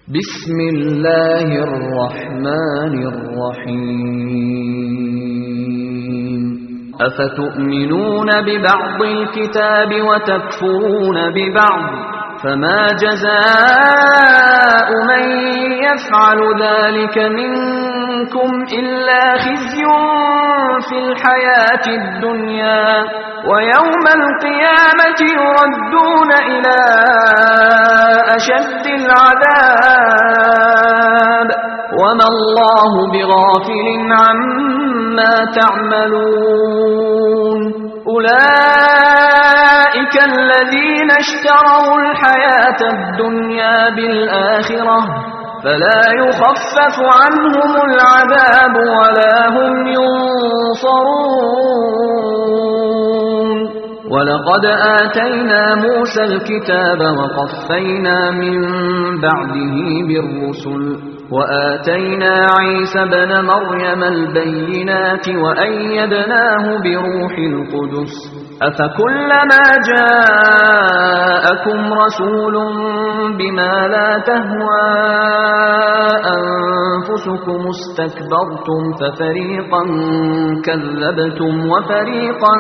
بسم الله الرحمن الرحيم أفتؤمنون ببعض الكتاب وتكفرون ببعض فما جزاء من يفعل ذلك منكم إلا خزي في الحياة الدنيا ويوم القيامة يردون إلى أشد العذاب وما الله بغافل عما تعملون أولئك الذين اشتروا الحياة الدنيا بالآخرة فلا يخفف عنهم العذاب ولا هم ينصرون ولقد آتينا موسى الكتاب وقفينا من بعده بالرسل وآتينا عيسى بن مريم البينات وأيدناه بروح القدس أفكلما جاءكم رسول بما لا تهوى أنفسكم استكبرتم ففريقا كذبتم وفريقا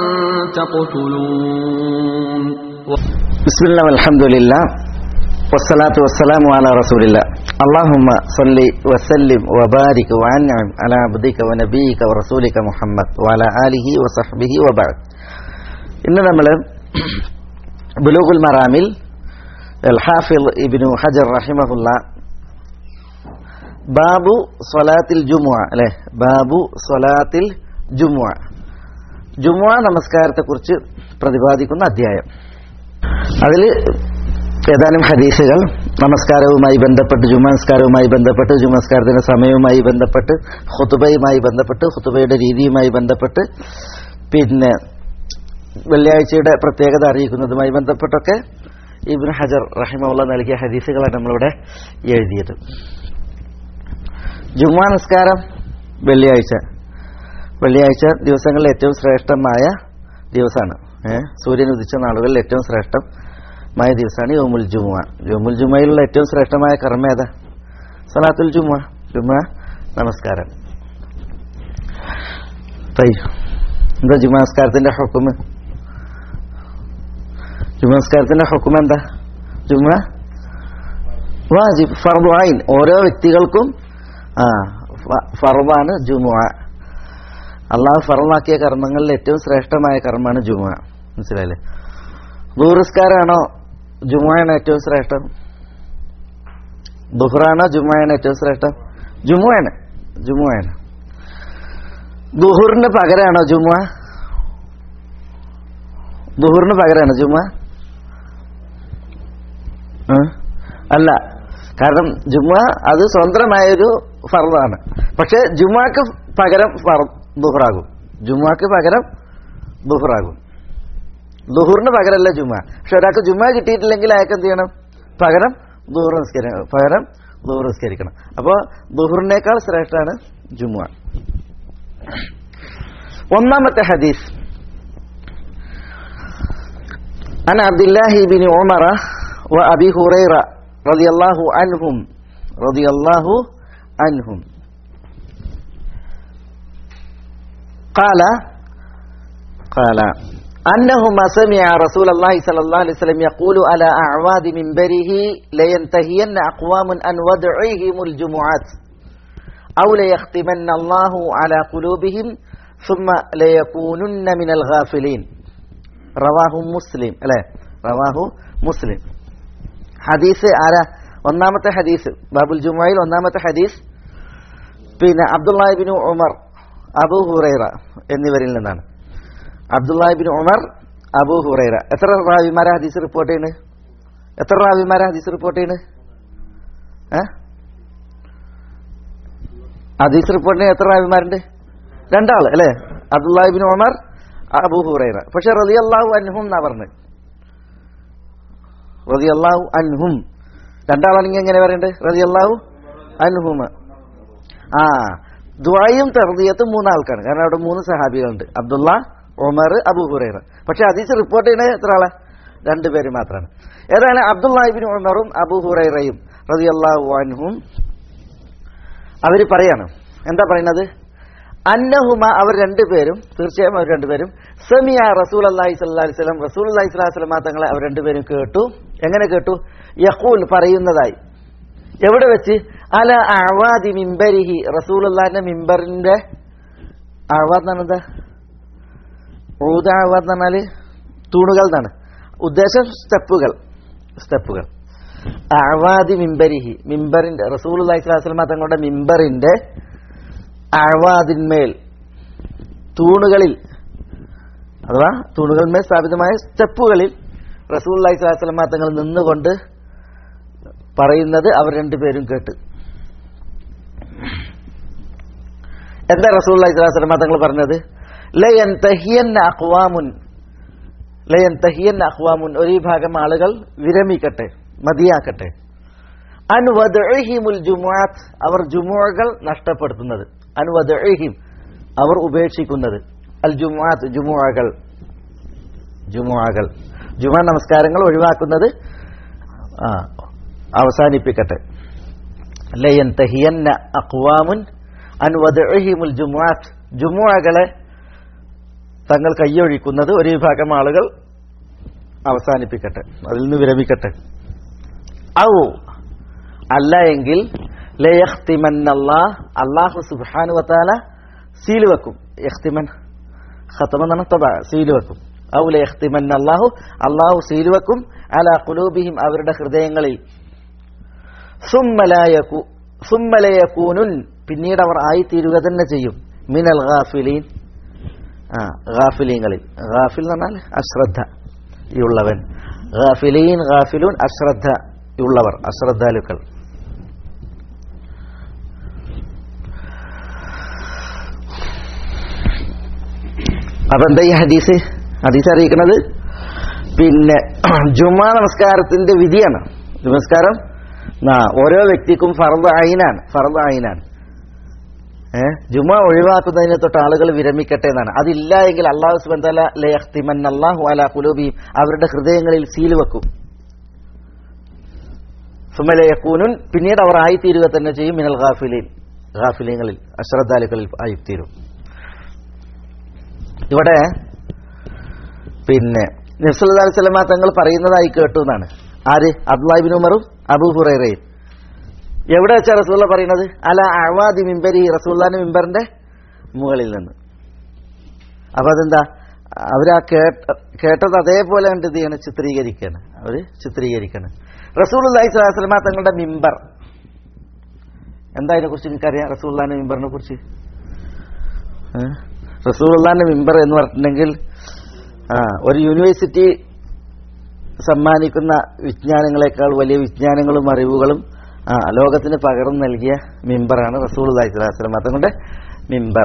تقتلون بسم الله والحمد لله والصلاة والسلام على رسول الله اللهم صل وسلم وبارك وأنعم على عبدك ونبيك ورسولك محمد وعلى آله وصحبه وبعد ഇന്ന് നമ്മൾ ബുലൂഖുൽ മറാമിൽ അൽ ഹാഫിൽ ഇബ്നു ഹജർ റഹിമഹുല്ല ബാബു സ്വലാത്തിൽ ജുമുഅ അല്ലെ ബാബു സ്വലാത്തിൽ ജുമുഅ ജുമുഅ നമസ്കാരത്തെക്കുറിച്ച് പ്രതിപാദിക്കുന്ന അധ്യായം അതിൽ ഏതാനും ഹദീസുകൾ നമസ്കാരവുമായി ബന്ധപ്പെട്ട് ജുമസ്കാരവുമായി ബന്ധപ്പെട്ട് ജുമസ്കാരത്തിന്റെ സമയവുമായി ബന്ധപ്പെട്ട് ഹുത്തുബയുമായി ബന്ധപ്പെട്ട് ഹുത്തുബയുടെ രീതിയുമായി ബന്ധപ്പെട്ട് പിന്നെ വെള്ളിയാഴ്ചയുടെ പ്രത്യേകത അറിയിക്കുന്നതുമായി ബന്ധപ്പെട്ടൊക്കെ ഇബിൻ ഹജർ റഹിമുള്ള നൽകിയ ഹദീസുകളാണ് നമ്മളിവിടെ എഴുതിയത് ജുമാ നിസ്കാരം വെള്ളിയാഴ്ച വെള്ളിയാഴ്ച ദിവസങ്ങളിൽ ഏറ്റവും ശ്രേഷ്ഠമായ ദിവസമാണ് ഏഹ് സൂര്യൻ ഉദിച്ച നാളുകളിൽ ഏറ്റവും ശ്രേഷ്ഠമായ ദിവസമാണ് യോമുൽ ജുമുഅ യോമുൽ ജുമയിലുള്ള ഏറ്റവും ശ്രേഷ്ഠമായ കർമ്മ ഏതാ സലാത്തുൽ ജുമുഅ ജുമുഅ നമസ്കാരം തയ്യ എന്താ ജുമാസ്കാരത്തിന്റെ ഹുക്കുമ് ജുമാസ്കാരത്തിന്റെ ഹുക്കുമ എന്താ ജുമ വാജിബ് ഫർദു ഐൻ ഓരോ വ്യക്തികൾക്കും ആ ഫർദാണ് ജുമുഅ അള്ളാഹു ഫറലാക്കിയ കർമ്മങ്ങളിൽ ഏറ്റവും ശ്രേഷ്ഠമായ കർമ്മമാണ് ജുമുഅ മനസ്സിലായില്ലേ ദൂറിസ്കാരാണോ ജുമുഅയാണ് ഏറ്റവും ശ്രേഷ്ഠം ദുഹറാണോ ജുമുഅയാണ് ഏറ്റവും ശ്രേഷ്ഠം ജുമുഅയാണ് ജുമുഅയാണ് ദുഹൂറിന് പകരമാണോ ജുമുഅ ദുഹൂറിന് പകരമാണോ ജുമുഅ അല്ല കാരണം ജുമുഅ അത് സ്വതന്ത്രമായൊരു ഫർദാണ് പക്ഷെ ജുമുഅക്ക് പകരം ദുഹറാകും ജുമുഅക്ക് പകരം ദുഹറാകും ദുഹൂറിന് പകരമല്ല ജുമുഅ പക്ഷെ ഒരാൾക്ക് ജുമുഅ കിട്ടിയിട്ടില്ലെങ്കിൽ അയാൾക്ക് എന്ത് ചെയ്യണം പകരം ദുഹൂർ നിസ്കരിക്കണം പകരം ദുഹൂർ നിസ്കരിക്കണം അപ്പോൾ ദുഹൂറിനേക്കാൾ ശ്രേഷ്ഠമാണ് ജുമുഅ ഒന്നാമത്തെ ഹദീസ് عن عبد الله بن عمر وأبي هريرة رضي الله عنهم رضي الله عنهم قال قال أنهما سمع رسول الله صلى الله عليه وسلم يقول على أعواد منبره لينتهين أقوام أن ودعيهم الجمعات أو ليختمن الله على قلوبهم ثم ليكونن من الغافلين റവാഹു മുസ്ലിം അല്ലെ റവാഹു മുസ്ലിം ഹദീസ് ആരാ ഒന്നാമത്തെ ഹദീസ് ബാബുൽ ജുമായിൽ ഒന്നാമത്തെ ഹദീസ് പിന്നെ അബ്ദുല്ലാഹിബിൻ ഉമർ അബു ഹുറൈറ എന്നിവരിൽ നിന്നാണ് അബ്ദുല്ലാഹിബിൻ ഉമർ അബു ഹുറൈറ എത്ര റാവിമാരെ ഹദീസ് റിപ്പോർട്ട് ചെയ്യുന്നത് എത്ര റാവിമാരെ ഹദീസ് റിപ്പോർട്ട് ചെയ്യുന്നത് ഏ ഹദീസ് റിപ്പോർട്ടിന് എത്ര റാവിമാരുണ്ട് രണ്ടാൾ അല്ലേ അബ്ദുല്ലാഹിബിൻ ഉമർ അബു ഹുറൈറ പക്ഷെ റതി അള്ളാഹു അൻഹും എന്നാ പറഞ്ഞത് റതി അള്ളാഹു അൻഹും രണ്ടാളാണെങ്കിൽ എങ്ങനെ പറയണ്ടത് റതി അള്ളാഹു അൻഹും ആ ദ്വായും തെർദിയത്തും മൂന്നാൾക്കാണ് കാരണം അവിടെ മൂന്ന് സഹാബികളുണ്ട് അബ്ദുള്ള ഉമർ അബു ഹുറൈറ പക്ഷെ ഹദീസ് റിപ്പോർട്ട് ചെയ്യുന്നത് എത്ര ആളെ രണ്ടുപേര് മാത്രമാണ് ഏതായാലും അബ്ദുല്ലാഹിബിൻ ഉമറും അബു ഹുറൈറയും റളിയല്ലാഹു അൻഹും അവർ പറയാണ് എന്താ പറയുന്നത് അന്നഹുമ അവർ രണ്ടുപേരും തീർച്ചയായും അവർ രണ്ടുപേരും സമിയ റസൂൽ അള്ളാഹി സ്വല്ലല്ലാഹി അലൈഹി വസല്ലം റസൂൽ അള്ളാഹി സ്വല്ലല്ലാഹി വസല്ലം തങ്ങളെ അവർ രണ്ടുപേരും കേട്ടു എങ്ങനെ കേട്ടു യഖൂൽ പറയുന്നതായി എവിടെ വെച്ച് അല അവാദി മിമ്പരിഹി റസൂലുള്ളാഹിന്റെ മിമ്പറിന്റെ അവാദ് എന്നാണ് എന്താ ഊദ അവാദ് എന്ന് പറഞ്ഞാല് തൂണുകൾ എന്നാണ് ഉദ്ദേശം സ്റ്റെപ്പുകൾ സ്റ്റെപ്പുകൾ അവാദി മിമ്പരിഹി മിമ്പറിന്റെ റസൂൽ അള്ളാഹി സ്വല്ലല്ലാഹി വസല്ലം തങ്ങളുടെ മിമ്പറിന്റെ അവാദിന്മേൽ തൂണുകളിൽ അഥവാ തൂണുകളിന്മേൽ സ്ഥാപിതമായ സ്റ്റെപ്പുകളിൽ റസൂൽ അള്ളാഹി സ്വല്ലല്ലാഹി വസല്ലം തങ്ങൾ നിന്നുകൊണ്ട് പറയുന്നത് അവർ രണ്ടുപേരും കേട്ട് എന്താ റസൂൽ അള്ളാഹി സ്വല്ലല്ലാഹി വസല്ലം തങ്ങൾ പറഞ്ഞത് ലയൻ തഹിയന്ന അഖ്വാമുൻ ലയൻ തഹിയന്ന അഖ്വാമുൻ ഒരു വിഭാഗം ആളുകൾ വിരമിക്കട്ടെ മതിയാക്കട്ടെ അൻവദ്ഹിമുൽ ജുമുഅത്ത് അവർ ജുമുഅകൾ നഷ്ടപ്പെടുത്തുന്നത് അൻവദ്ഹിം അവർ ഉപേക്ഷിക്കുന്നത് അൽ ജുമുഅത്ത് ജുമുഅകൾ ജുമുഅകൾ ജുമുഅ നമസ്കാരങ്ങൾ ഒഴിവാക്കുന്നത് ആ, അവസാനിപ്പിക്കട്ടെ ലയൻ തഹിയന്ന അഖ്വാമുൻ അൻവദ്ഹിമുൽ ജുമുഅത്ത് ജുമുഅകളെ തങ്ങൾ കൈയൊഴിക്കുന്നത് ഒരു വിഭാഗം ആളുകൾ അവസാനിപ്പിക്കട്ടെ അതിൽ നിന്ന് വിരമിക്കട്ടെ ഔ അല്ല എങ്കിൽ അള്ളാഹു സുബാനു വത്താല സീല് വെക്കും യഖ്തിമൻ ഖത്തമ എന്നാണ് തബ സീല് വെക്കും ഔ ലയഖ്തിമൻ അള്ളാഹു അള്ളാഹു സീല് വെക്കും അല കുലൂബിഹിം അവരുടെ ഹൃദയങ്ങളിൽ സുമ്മലായക്കു സുമ്മലയക്കൂനുൻ പിന്നീട് അവർ ആയിത്തീരുക തന്നെ ചെയ്യും മിനൽ ഗാഫിലീൻ ആ ഗാഫിലീങ്ങളിൽ ഗാഫിൽ എന്ന് പറഞ്ഞാൽ അശ്രദ്ധ ഉള്ളവൻ ഗാഫിലീൻ ഗാഫിലൂൻ അശ്രദ്ധ ഉള്ളവർ അശ്രദ്ധാലുക്കൾ അപ്പൊ എന്താ ഈ ഹദീസ് ഹദീസ് അറിയിക്കുന്നത് പിന്നെ ജുമാ നമസ്കാരത്തിന്റെ വിധിയാണ് നമസ്കാരം ആ, ഓരോ വ്യക്തിക്കും ഫർദ് അയിനാണ് ഫർദ് അയിനാണ് ഏ ജുമ ഒഴിവാക്കുന്നതിനെ തൊട്ട് ആളുകൾ വിരമിക്കട്ടെ എന്നാണ് അതില്ല എങ്കിൽ അള്ളാഹു സുബന്ധല ലയഖ്തിമൻ അള്ളാഹു അല കുലൂബിയും അവരുടെ ഹൃദയങ്ങളിൽ സീൽ വെക്കും സുമലയക്കൂനുൻ പിന്നീട് അവർ ആയിത്തീരുക തന്നെ ചെയ്യും മിനൽ ഗാഫിലീൻ ഗാഫിലീങ്ങളിൽ അശ്രദ്ധാലുക്കളിൽ ആയിത്തീരും ഇവിടെ പിന്നെ നബ്സല്ലാ സ്വലമ തങ്ങൾ പറയുന്നതായി കേട്ടു എന്നാണ് ആര് അബ്ദുല്ലാഹിബിൻ ഉമറും അബൂ ഹുറൈറയും എവിടെ വെച്ചാ റസൂള്ള പറയുന്നത് അല അവാദി മിമ്പരി റസൂല്ലാന്റെ മിമ്പറിന്റെ മുകളിൽ നിന്ന് അപ്പൊ അതെന്താ അവരാ കേട്ട കേട്ടത് അതേപോലെ കണ്ട് ഇത് ചെയ്യണം ചിത്രീകരിക്കാണ് അവര് ചിത്രീകരിക്കാണ് റസൂൽ അള്ളഹി സ്വലാസ്ലമ തങ്ങളുടെ മിമ്പർ എന്താ അതിനെ കുറിച്ച് എനിക്കറിയാം റസൂള്ളാന്റെ മിമ്പറിനെ കുറിച്ച് റസൂള്ളാന്റെ മിമ്പർ എന്ന് പറഞ്ഞിട്ടുണ്ടെങ്കിൽ ആ ഒരു യൂണിവേഴ്സിറ്റി സമ്മാനിക്കുന്ന വിജ്ഞാനങ്ങളെക്കാൾ വലിയ വിജ്ഞാനങ്ങളും അറിവുകളും ആ ലോകത്തിന് പകർന്നു നൽകിയ മിമ്പറാണ് റസൂൾ അള്ളഹി സ്വലാസ്ലമ തങ്ങളുടെ മിമ്പർ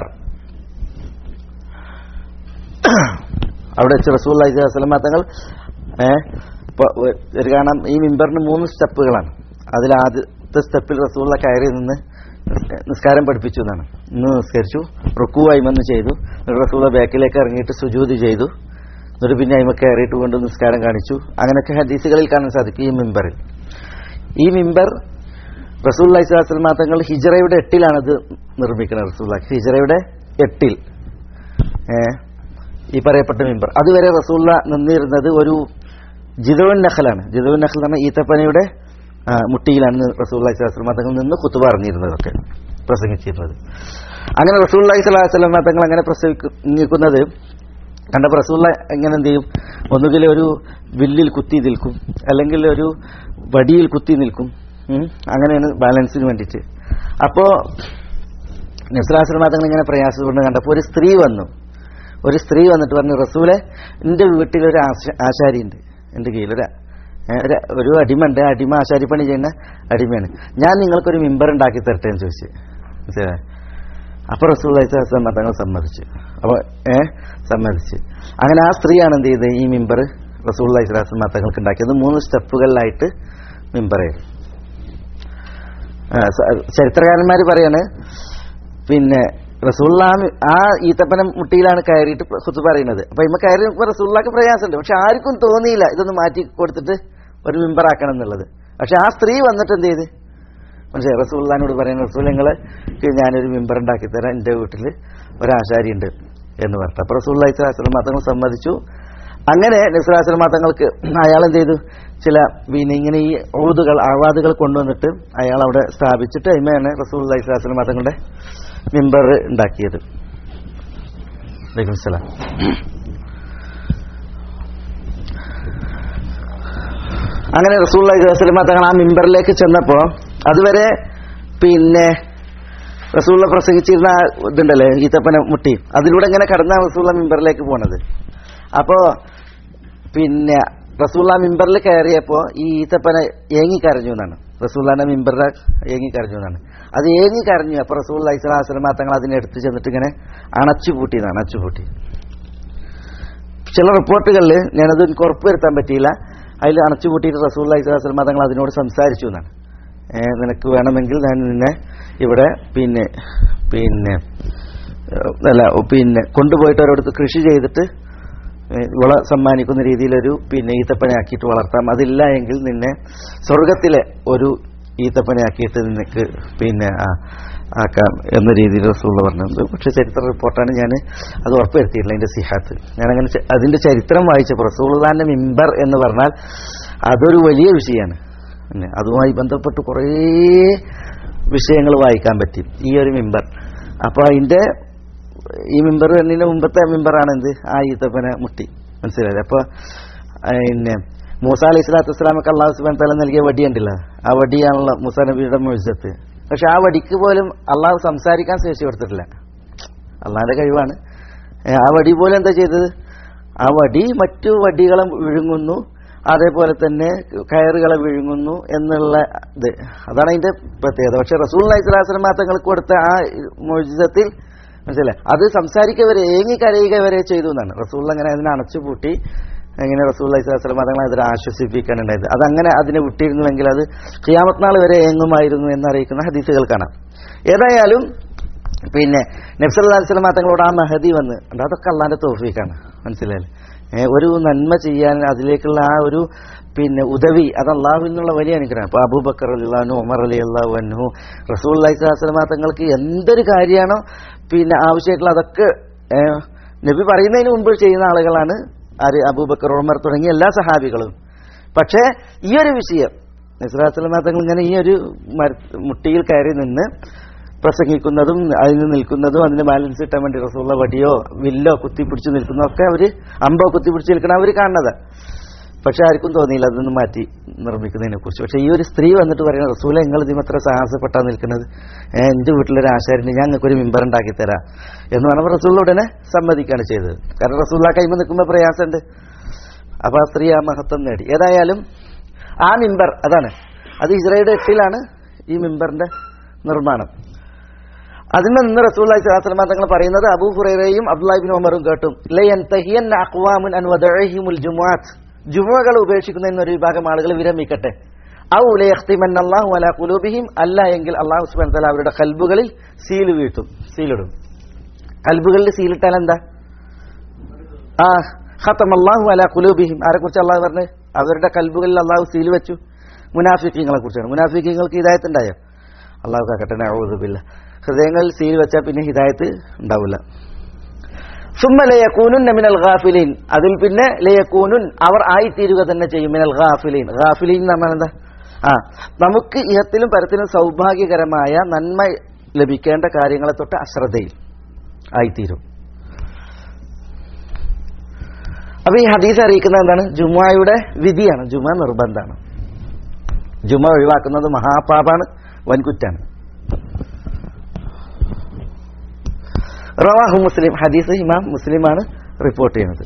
അവിടെ വെച്ച് റസൂൽ അള്ളഹി സ്വലാസ്ലമ തങ്ങൾ ഏഹ് ഒരു കാണാം ഈ മിമ്പറിന് മൂന്ന് സ്റ്റെപ്പുകളാണ് അതിൽ ആദ്യത്തെ സ്റ്റെപ്പിൽ റസൂള്ള കയറി നിന്ന് നിസ്ക- നിസ്കാരം പഠിപ്പിച്ചു എന്നാണ് ഇന്ന് നിസ്കരിച്ചു റുക്കു അയിമന്ന് ചെയ്തു എന്നിട്ട് റസൂള്ള ബാക്കിലേക്ക് ഇറങ്ങിയിട്ട് സുജൂതി ചെയ്തു എന്നിട്ട് പിന്നെ അയിമ കയറിയിട്ട് കൊണ്ട് നിസ്കാരം കാണിച്ചു അങ്ങനെയൊക്കെ ഹദീസുകളിൽ കാണാൻ സാധിക്കും ഈ മിമ്പറിൽ ഈ മിമ്പർ റസൂൽ അലൈഹിസ്ലാം തങ്ങൾ ഹിജറയുടെ എട്ടിലാണ് ഇത് നിർമ്മിക്കുന്നത് റസൂൽ ഹിജറയുടെ എട്ടിൽ ഏഹ് ഈ പറയപ്പെട്ട മിമ്പർ അതുവരെ റസൂള്ള നിന്നിരുന്നത് ഒരു ജിദുവൻ നഖലാണ് ജിദുവൻ നഖൽ എന്ന് പറഞ്ഞാൽ ഈത്തപ്പനയുടെ ആ, മുട്ടിയിലാണ് റസൂള്ളി സ്വലാസ്ലം തങ്ങൾ നിന്ന് കുത്തു പറഞ്ഞിരുന്നതൊക്കെ പ്രസംഗിച്ചിരുന്നത് അങ്ങനെ റസൂള്ളി സ്വലാസ്ലം തങ്ങൾ അങ്ങനെ പ്രസംഗിക്കുന്നത് കണ്ടപ്പോൾ റസൂള്ള എങ്ങനെ എന്ത് ചെയ്യും ഒന്നുകിൽ ഒരു വില്ലിൽ കുത്തി നിൽക്കും അല്ലെങ്കിൽ ഒരു വടിയിൽ കുത്തി നിൽക്കും ഉം. അങ്ങനെയാണ് ബാലൻസിന് വേണ്ടിയിട്ട് അപ്പോ നസ്രാശ്രമ തങ്ങൾ ഇങ്ങനെ പ്രയാസപ്പെട്ട് കണ്ടപ്പോൾ ഒരു സ്ത്രീ വന്നു ഒരു സ്ത്രീ വന്നിട്ട് പറഞ്ഞു റസൂലെ എൻ്റെ വീട്ടിലൊരു ആശ- ആശാരിയുണ്ട് എൻ്റെ കീഴിലൊരു ഏ, ഒരു- ഒരു അടിമയുണ്ട് ആ അടിമ ആശാരിപ്പണി ചെയ്യുന്ന അടിമയാണ് ഞാൻ നിങ്ങൾക്കൊരു മിമ്പർ ഉണ്ടാക്കി തരട്ടെ എന്ന് ചോദിച്ചു മനസ്സിലായോ അപ്പൊ റസൂൽ തങ്ങൾ സമ്മതിച്ചു അപ്പൊ ഏ സമ്മതിച്ചു അങ്ങനെ ആ സ്ത്രീയാണ് എന്ത് ചെയ്തത് ഈ മിമ്പർ റസൂൽ അലൈഹിസ്ലാം തങ്ങൾക്ക് ഉണ്ടാക്കിയത് മൂന്ന് സ്റ്റെപ്പുകളിലായിട്ട് മിമ്പറായിരുന്നു ആ, സ- ചരിത്രകാരന്മാർ പറയാണ് പിന്നെ റസൂള്ള ആ ഈത്തപ്പന മുട്ടിയിലാണ് കയറിയിട്ട് കുത്തു പറയുന്നത് അപ്പൊ ഇമ്മ കയറി റസൂള്ളക്ക് പ്രയാസമുണ്ട് പക്ഷെ ആർക്കും തോന്നിയില്ല ഇതൊന്ന് മാറ്റി കൊടുത്തിട്ട് ഒരു മിമ്പറാക്കണം എന്നുള്ളത് പക്ഷെ ആ സ്ത്രീ വന്നിട്ട് എന്ത് ചെയ്ത് മനസ്സിലായി റസൂള്ളഹാനോട് പറയുന്ന റസൂൽ നിങ്ങളെ ഞാനൊരു മെമ്പർ ഉണ്ടാക്കി തരാം എൻ്റെ വീട്ടിൽ ഒരാശാരി ഉണ്ട് എന്ന് പറഞ്ഞു അപ്പോൾ റസൂൽ അലൈഹിസ്ലാം തങ്ങൾ സമ്മതിച്ചു അങ്ങനെ നബ്സുലാസ്ലം തങ്ങൾക്ക് അയാൾ എന്ത് ചെയ്തു ചില പിന്നെ ഇങ്ങനെ ഈ ഊതുകൾ ആവാദുകൾ കൊണ്ടുവന്നിട്ട് അയാൾ അവിടെ സ്ഥാപിച്ചിട്ട് അതിമയാണ് റസൂൽ അലൈഹിസ്ലാം തങ്ങളുടെ മെമ്പർ ഉണ്ടാക്കിയത് വലൈക്കും സലാം അങ്ങനെ റസൂൽ അലൈഹിസ്ലാം തങ്ങൾ ആ മെമ്പറിലേക്ക് ചെന്നപ്പോൾ അതുവരെ പിന്നെ റസൂള്ള പ്രസംഗിച്ചിരുന്ന ആ ഇതുണ്ടല്ലേ ഈത്തപ്പന മുട്ടി അതിലൂടെ ഇങ്ങനെ കടന്ന റസൂള്ള മെമ്പറിലേക്ക് പോണത് അപ്പോ പിന്നെ റസൂള്ള മിമ്പറിൽ കയറിയപ്പോ ഈ ഈത്തപ്പന ഏങ്ങിക്കരഞ്ഞു എന്നാണ് റസൂള്ളാന്റെ മിമ്പറിലെ ഏങ്ങിക്കരഞ്ഞു എന്നാണ് അത് ഏങ്ങിക്കരഞ്ഞു അപ്പൊ റസൂൾ അലൈഹിസ്ലാം തങ്ങൾ അതിനെ എടുത്തു ചെന്നിട്ട് ഇങ്ങനെ അണച്ചു പൂട്ടിയതാണ് അണച്ചുപൂട്ടി ചില റിപ്പോർട്ടുകളിൽ ഞാനത് എനിക്ക് ഉറപ്പുവരുത്താൻ പറ്റിയില്ല അതിൽ അണച്ചു പൂട്ടിയിട്ട് റസൂൾ അലൈഹിസ്ലാം തങ്ങൾ അതിനോട് സംസാരിച്ചു എന്നാണ് ഏ, നിനക്ക് വേണമെങ്കിൽ ഞാൻ നിന്നെ ഇവിടെ പിന്നെ പിന്നെ ഏഹ്, അല്ല പിന്നെ കൊണ്ടുപോയിട്ട് അവരോട് കൃഷി ചെയ്തിട്ട് ഏഹ്, വിള സമ്മാനിക്കുന്ന രീതിയിലൊരു പിന്നെ ഈത്തപ്പനയാക്കിയിട്ട് വളർത്താം അതില്ല എങ്കിൽ നിന്നെ സ്വർഗത്തിലെ ഒരു ഈത്തപ്പനയാക്കിയിട്ട് നിനക്ക് പിന്നെ ആ, ആക്കാം എന്ന രീതിയിൽ റസൂള്ള പറഞ്ഞത് പക്ഷെ ചരിത്ര റിപ്പോർട്ടാണ് ഞാൻ അത് ഉറപ്പുവരുത്തിയിട്ടില്ല അതിന്റെ സിഹാത്ത് ഞാനങ്ങനെ ചെ- അതിന്റെ ചരിത്രം വായിച്ചപ്പോൾ റസൂള്ളാന്റെ മിമ്പർ എന്ന് പറഞ്ഞാൽ അതൊരു വലിയ വിഷയമാണ് പിന്നെ അതുമായി ബന്ധപ്പെട്ട് കുറേ വിഷയങ്ങൾ വായിക്കാൻ പറ്റി ഈ ഒരു മിമ്പർ അപ്പോൾ അതിന്റെ ഈ മിമ്പർ എന്നതിന് മുമ്പത്തെ മിമ്പറാണ് എന്ത് ആ ഈത്തപ്പന മുട്ടി മനസ്സിലായത് അപ്പോൾ പിന്നെ മൂസ അലൈഹി സ്വലാത്തു വസ്സലാമൊക്കെ അള്ളാഹു സുബാൻ തല നൽകിയ വടിയുണ്ടല്ലോ ആ വടിയാണല്ലോ മൂസ നബിയുടെ മുഴുസത്ത് പക്ഷെ ആ വടിക്ക് പോലും അള്ളാഹു സംസാരിക്കാൻ ശേഷി കൊടുത്തിട്ടില്ല അള്ളാഹിന്റെ കഴിവാണ് ഏ, ആ വടി പോലും എന്താ ചെയ്തത് ആ വടി മറ്റു വടികളെ വിഴുങ്ങുന്നു അതേപോലെ തന്നെ കയറുകളെ വിഴുങ്ങുന്നു എന്നുള്ള ഇത് അതാണ് അതിന്റെ പ്രത്യേകത പക്ഷെ റസൂൽ അലൈഹിസ്ലാസ്ലം തങ്ങൾക്ക് കൊടുത്ത ആ മോചിതത്തിൽ മനസ്സിലായി അത് സംസാരിക്കുക വരെ ഏങ്ങി കരയുക വരെ ചെയ്തു എന്നാണ് റസൂൾ അങ്ങനെ അതിനെ അണച്ചുപൂട്ടി എങ്ങനെ റസൂൽ അലൈഹിസ്ലാം തങ്ങളെ അതിനെ ആശ്വസിപ്പിക്കാനുണ്ടായത് അതങ്ങനെ അതിനെ വിട്ടിരുന്നുവെങ്കിൽ അത് ഖിയാമത്ത് നാൾ വരെ ഏങ്ങുമായിരുന്നു എന്നറിയിക്കുന്ന ഹദീസുകൾ കാണാം ഏതായാലും പിന്നെ നബ്സല്ലാ സ്വലമ തങ്ങളോട് ആ മഹദി വന്ന് ഉണ്ട് അതൊക്കെ അള്ളാന്റെ തോഫീക്കാണ് മനസ്സിലായില്ലേ ഏ, ഒരു നന്മ ചെയ്യാൻ അതിലേക്കുള്ള ആ ഒരു പിന്നെ ഉദവി അത് അള്ളാഹുവിൽ നിന്നുള്ള വലിയ അനുഗ്രഹം അപ്പൊ അബൂബക്കർ അള്ളഹാനു ഉമർ അലി അള്ളാഹു അന്നു റസൂൽ അലൈഹിസ്ലാമ തങ്ങൾക്ക് എന്തൊരു കാര്യമാണോ പിന്നെ ആവശ്യമായിട്ടുള്ള അതൊക്കെ ഏ, നബി പറയുന്നതിന് മുമ്പ് ചെയ്യുന്ന ആളുകളാണ് ആര് അബൂബക്കർ ഉമർ തുടങ്ങിയ എല്ലാ സഹാബികളും പക്ഷേ ഈ ഒരു വിഷയം നസ്രാസ്ലമ തങ്ങൾ ഇങ്ങനെ ഈ ഒരു മര- മുട്ടിയിൽ കയറി നിന്ന് പ്രസംഗിക്കുന്നതും അതിന് നിൽക്കുന്നതും അതിന് ബാലൻസ് കിട്ടാൻ വേണ്ടി റസൂള്ള വടിയോ വില്ലോ കുത്തിപ്പിടിച്ച് നിൽക്കുന്നതൊക്കെ അവര് അമ്പോ കുത്തിപ്പിടിച്ച് നിൽക്കണം അവര് കാണുന്നത് പക്ഷെ ആർക്കും തോന്നിയില്ല അതൊന്നും മാറ്റി നിർമ്മിക്കുന്നതിനെ കുറിച്ച് പക്ഷെ ഈ ഒരു സ്ത്രീ വന്നിട്ട് പറയുന്നത് റസൂല നിങ്ങൾ ഇതിമത്ര സാഹസപ്പെട്ടാ നിൽക്കുന്നത് ഏ, എന്റെ വീട്ടിലൊരു ആശാരിന് ഞാൻ നിങ്ങൾക്ക് ഒരു മിമ്പർ ഉണ്ടാക്കി തരാം എന്ന് പറഞ്ഞപ്പോൾ റസൂള്ള ഉടനെ സമ്മതിക്കുകയാണ് ചെയ്തത് കാരണം റസൂള്ള കൈമ നിൽക്കുമ്പോൾ പ്രയാസമുണ്ട് അപ്പൊ ആ സ്ത്രീ ആ മഹത്വം നേടി ഏതായാലും ആ മിമ്പർ അതാണ് അത് ഇസ്രയുടെ എട്ടിലാണ് ഈ മിമ്പറിന്റെ നിർമ്മാണം അതിൽ നിന്ന് റസൂൽ സ്വലാസ്ലമ തങ്ങൾ പറയുന്നത് അബൂ ഹുറൈറയും അബ്ദുല്ലാഹിബിൻ ഉമറും കേട്ടും ലയൻ തഹിയൻ അഖ്വാമുൻ അൻ വദഅഹിമുൽ ജുമുഅത്ത് ജുമുഅകൾ ഉപേക്ഷിക്കുന്ന ഒരു വിഭാഗം ആളുകൾ വിരമിക്കട്ടെ ഔ ലയഖ്തിമൻ അല്ലാഹു അലാ ഖുലൂബിഹിം അല്ല എങ്കിൽ അല്ലാഹു സുബ്ഹാനഹു വ തആല അവരുടെ കൽബുകളിൽ സീൽ വീഴ്ത്തും സീലിടും കൽബുകളിൽ സീലിട്ടാൽ എന്താ ആ ഖത്തം അല്ലാഹു അലാ ഖുലൂബിഹിം ആരെ കുറിച്ച് അള്ളാഹു പറഞ്ഞു അവരുടെ കൽബുകളിൽ അള്ളാഹു സീൽ വെച്ചു മുനാഫിക്കീങ്ങളെ കുറിച്ചാണ് മുനാഫിക്കീങ്ങൾക്ക് ഹിദായത്ത് ഉണ്ടായോ അള്ളാഹു കാക്കട്ടെ നഅൂദുബില്ല ഹൃദയങ്ങളിൽ സീൽ വെച്ചാൽ പിന്നെ ഹിദായത്ത് ഉണ്ടാവില്ല സുമ്മ ലയക്കൂനുൻ മിനൽ ഗാഫിലീൻ അതിൽ പിന്നെ ലയക്കൂനുൻ അവർ ആയിത്തീരുക തന്നെ ചെയ്യും മിനൽ ഗാഫിലീൻ ഗാഫിലീൻ എന്ന് പറഞ്ഞാൽ എന്താ ആ നമുക്ക് ഇഹത്തിലും പരത്തിലും സൗഭാഗ്യകരമായ നന്മ ലഭിക്കേണ്ട കാര്യങ്ങളെ തൊട്ട് അശ്രദ്ധയിൽ ആയിത്തീരും അപ്പൊ ഈ ഹദീസ് അറിയിക്കുന്നത് എന്താണ് ജുമായുടെ വിധിയാണ് ജുമ നിർബന്ധമാണ് ജുമ ഒഴിവാക്കുന്നത് മഹാപാപാണ് വൻകുറ്റാണ് റവാഹു മുസ്ലിം ഹദീസ് ഇമാം മുസ്ലിമാണ് റിപ്പോർട്ട് ചെയ്യുന്നത്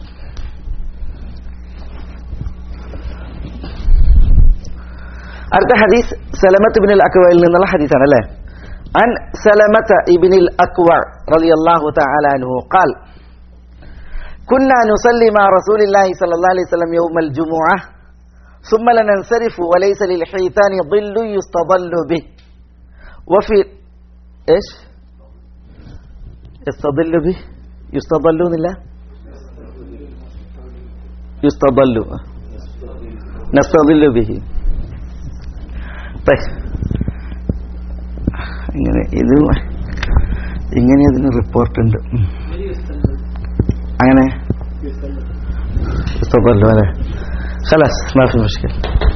അടുത്ത ഹദീസ് സലമത്ത് ഇബിനിൽ അക്വയിൽ നിന്നുള്ള ഹദീസാണ് അല്ലേ അൻ സലമത്ത് ഇബിനിൽ അക്വ റളിയല്ലാഹു തആല അൻഹു ഖാൽ كنا نصلي مع رسول الله صلى الله عليه وسلم يوم الجمعة ثم لننصرف وليس للحيتان ظل يستظل به وفي ايش يستظل به يستظلون الله يستظل نستظل به طيب ഇങ്ങനെ ഇത് ഇങ്ങനെ അതിന് റിപ്പോർട്ട് ഉണ്ട് ഉം. അങ്ങനെ ഇഷ്ടപ്പെടല്ലോ അല്ലേ خلاص ما في مشكلة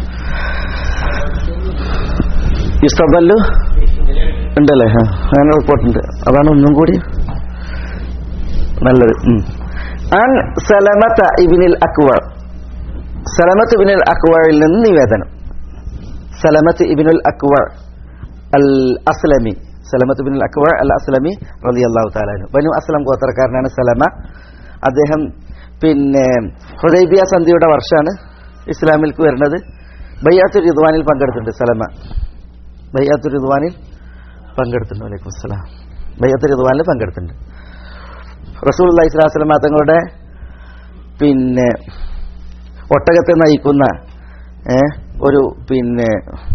ഇഷ്ടപ്പെടല്ലോ ഉണ്ടല്ലേ ആ അങ്ങനെ റിപ്പോർട്ടുണ്ട് അതാണ് ഒന്നും കൂടി നല്ലത് ഉം. അൻ സലമത്ത ഇബിനിൽ അക്വർ സലമത്ത് ഇബിനുൽ അക്വറിൽ നിന്ന് നിവേദനം സലമത്ത് ഇബിനുൽ അക്വർ അൽ അസ്ലമി സലമത്ത് ഇബിനുൽ അക്വർ അൽ അസ്ലമി റലി അള്ളാഹു താലാനു ബനു അസ്ലം ഗോത്രക്കാരനാണ് സലമ അദ്ദേഹം പിന്നെ ഹുദൈബിയ സന്ധിയുടെ വർഷമാണ് ഇസ്ലാമിലേക്ക് വരുന്നത് ബയ്യാത്തു റിദ്വാനിൽ പങ്കെടുത്തിട്ടുണ്ട് സലമ ബയ്യാത്തു റിദ്വാനിൽ പങ്കെടുത്തിട്ടുണ്ട് വലൈക്കും അസ്സലാം ബയ്യാത്തു റിദ്വാനിൽ പങ്കെടുത്തിട്ടുണ്ട് റസൂൽ അള്ളഹി സ്വലാസ്ലമ തങ്ങളുടെ പിന്നെ ഒട്ടകത്തെ നയിക്കുന്ന ഏ, ഒരു പിന്നെ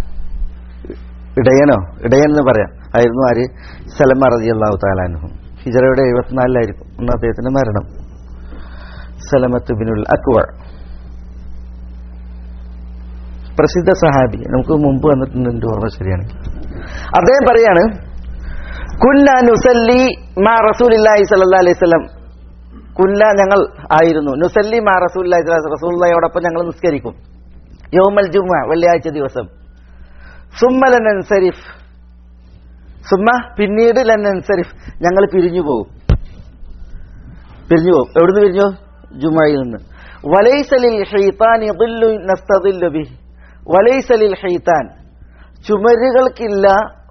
ഇടയനോ ഇടയൻ എന്ന് പറയാം ആയിരുന്നു ആര് സലമ റതി അള്ളാഹു താലാനുഹു ഹിജറയുടെ എഴുപത്തിനാലിലായിരിക്കും അന്ന് അദ്ദേഹത്തിന്റെ മരണം സലമത്ത് ബിനുൽ അക്വർ പ്രസിദ്ധ സഹാബി നമുക്ക് മുമ്പ് വന്നിട്ടുണ്ട് എൻ്റെ ഓർമ്മ ശരിയാണ് അദ്ദേഹം പറയാണ് കുന്ന നുസല്ലി മാ റസൂലില്ലാഹി സല്ലല്ലാഹു അലൈഹി വസല്ലം കുന്ന ഞങ്ങൾ ആയിരുന്നു നുസല്ലി മാ റസൂലില്ലാഹി സ്വല്ലല്ലാഹു അലൈഹി വസല്ലം റസൂലുള്ളാഹിയോടൊപ്പം ഞങ്ങൾ നിസ്കരിക്കും യൗമൽ ജുമ വെള്ളിയാഴ്ച ദിവസം സുമ്മ ലനൻസരിഫ് സുമ്മ പിന്നീട് ലനൻസരിഫ് ഞങ്ങൾ പിരിഞ്ഞു പോകും പിരിഞ്ഞു പോകും എവിടുന്ന് പിരിഞ്ഞു ജുമയിൽ നിന്ന് വലൈസലിൽ ഷെയ്ത്താൻ നസ്തദില്ലു ബിഹി വലൈസലിൽ ഷെയ്ത്താൻ ചുമരുകൾക്കില്ല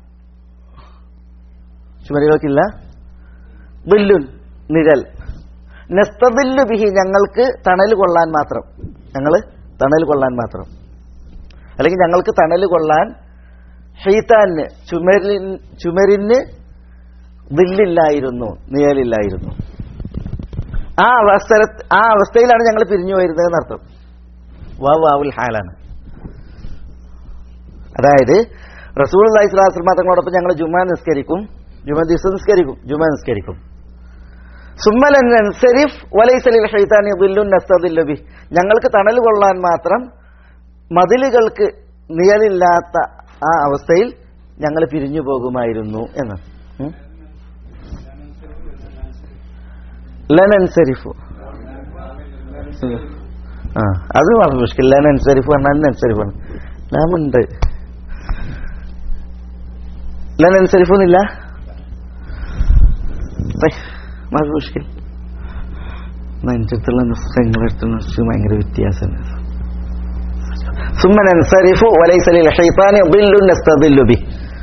ചുമരുകൾക്കില്ല ബില്ലുൻ നിഴൽ നസ്തദില്ലു ബിഹി ഞങ്ങൾക്ക് തണൽ കൊള്ളാൻ മാത്രം ഞങ്ങൾ തണൽ കൊള്ളാൻ മാത്രം അല്ലെങ്കിൽ ഞങ്ങൾക്ക് തണൽ കൊള്ളാൻ ഷെയ്ത്താന് ചുമരിൻ ചുമരിന് ബില്ലില്ലായിരുന്നു നിഴലില്ലായിരുന്നു ആ അവസ്ഥ ആ അവസ്ഥയിലാണ് ഞങ്ങൾ പിരിഞ്ഞു വരുന്നത് എന്നർത്ഥം വാ വാവുൽ ഹാലാണ് അതായത് റസൂൽ അള്ളാഹിസ്ലാസ്ലമ തങ്ങളോടൊപ്പം ഞങ്ങൾ ജുമാ നിസ്കരിക്കും ജുമാ ദിവസം നിസ്കരിക്കും ജുമാ നിസ്കരിക്കും സുമ്മലൻസരിഫ് വലൈസലിൽ ഷെയ്ത്താനി ബില്ലുൻ നസ്തദില്ലബി ഞങ്ങൾക്ക് തണൽ കൊള്ളാൻ മാത്രം മതിലുകൾക്ക് നിഴലില്ലാത്ത ആ അവസ്ഥയിൽ ഞങ്ങൾ പിരിഞ്ഞു പോകുമായിരുന്നു എന്ന് ഉം? ലനൻസരിഫു ആ അത് വളരെ മുഷ്കിൽ ലനൻസരിഫ് പറഞ്ഞാൽ ലനൻസരിഫ് ആണ് നാമുണ്ട് ലനൻസരിഫ് എന്നില്ല വളരെ മുഷ്കിൽ എൻ്റെ അടുത്തുള്ള നുസ്ഖങ്ങളെടുത്ത് നുസ്ഖ ഭയങ്കര വ്യത്യാസമുണ്ട് ثم ننصرف وليس للشيطان ظل نستظل به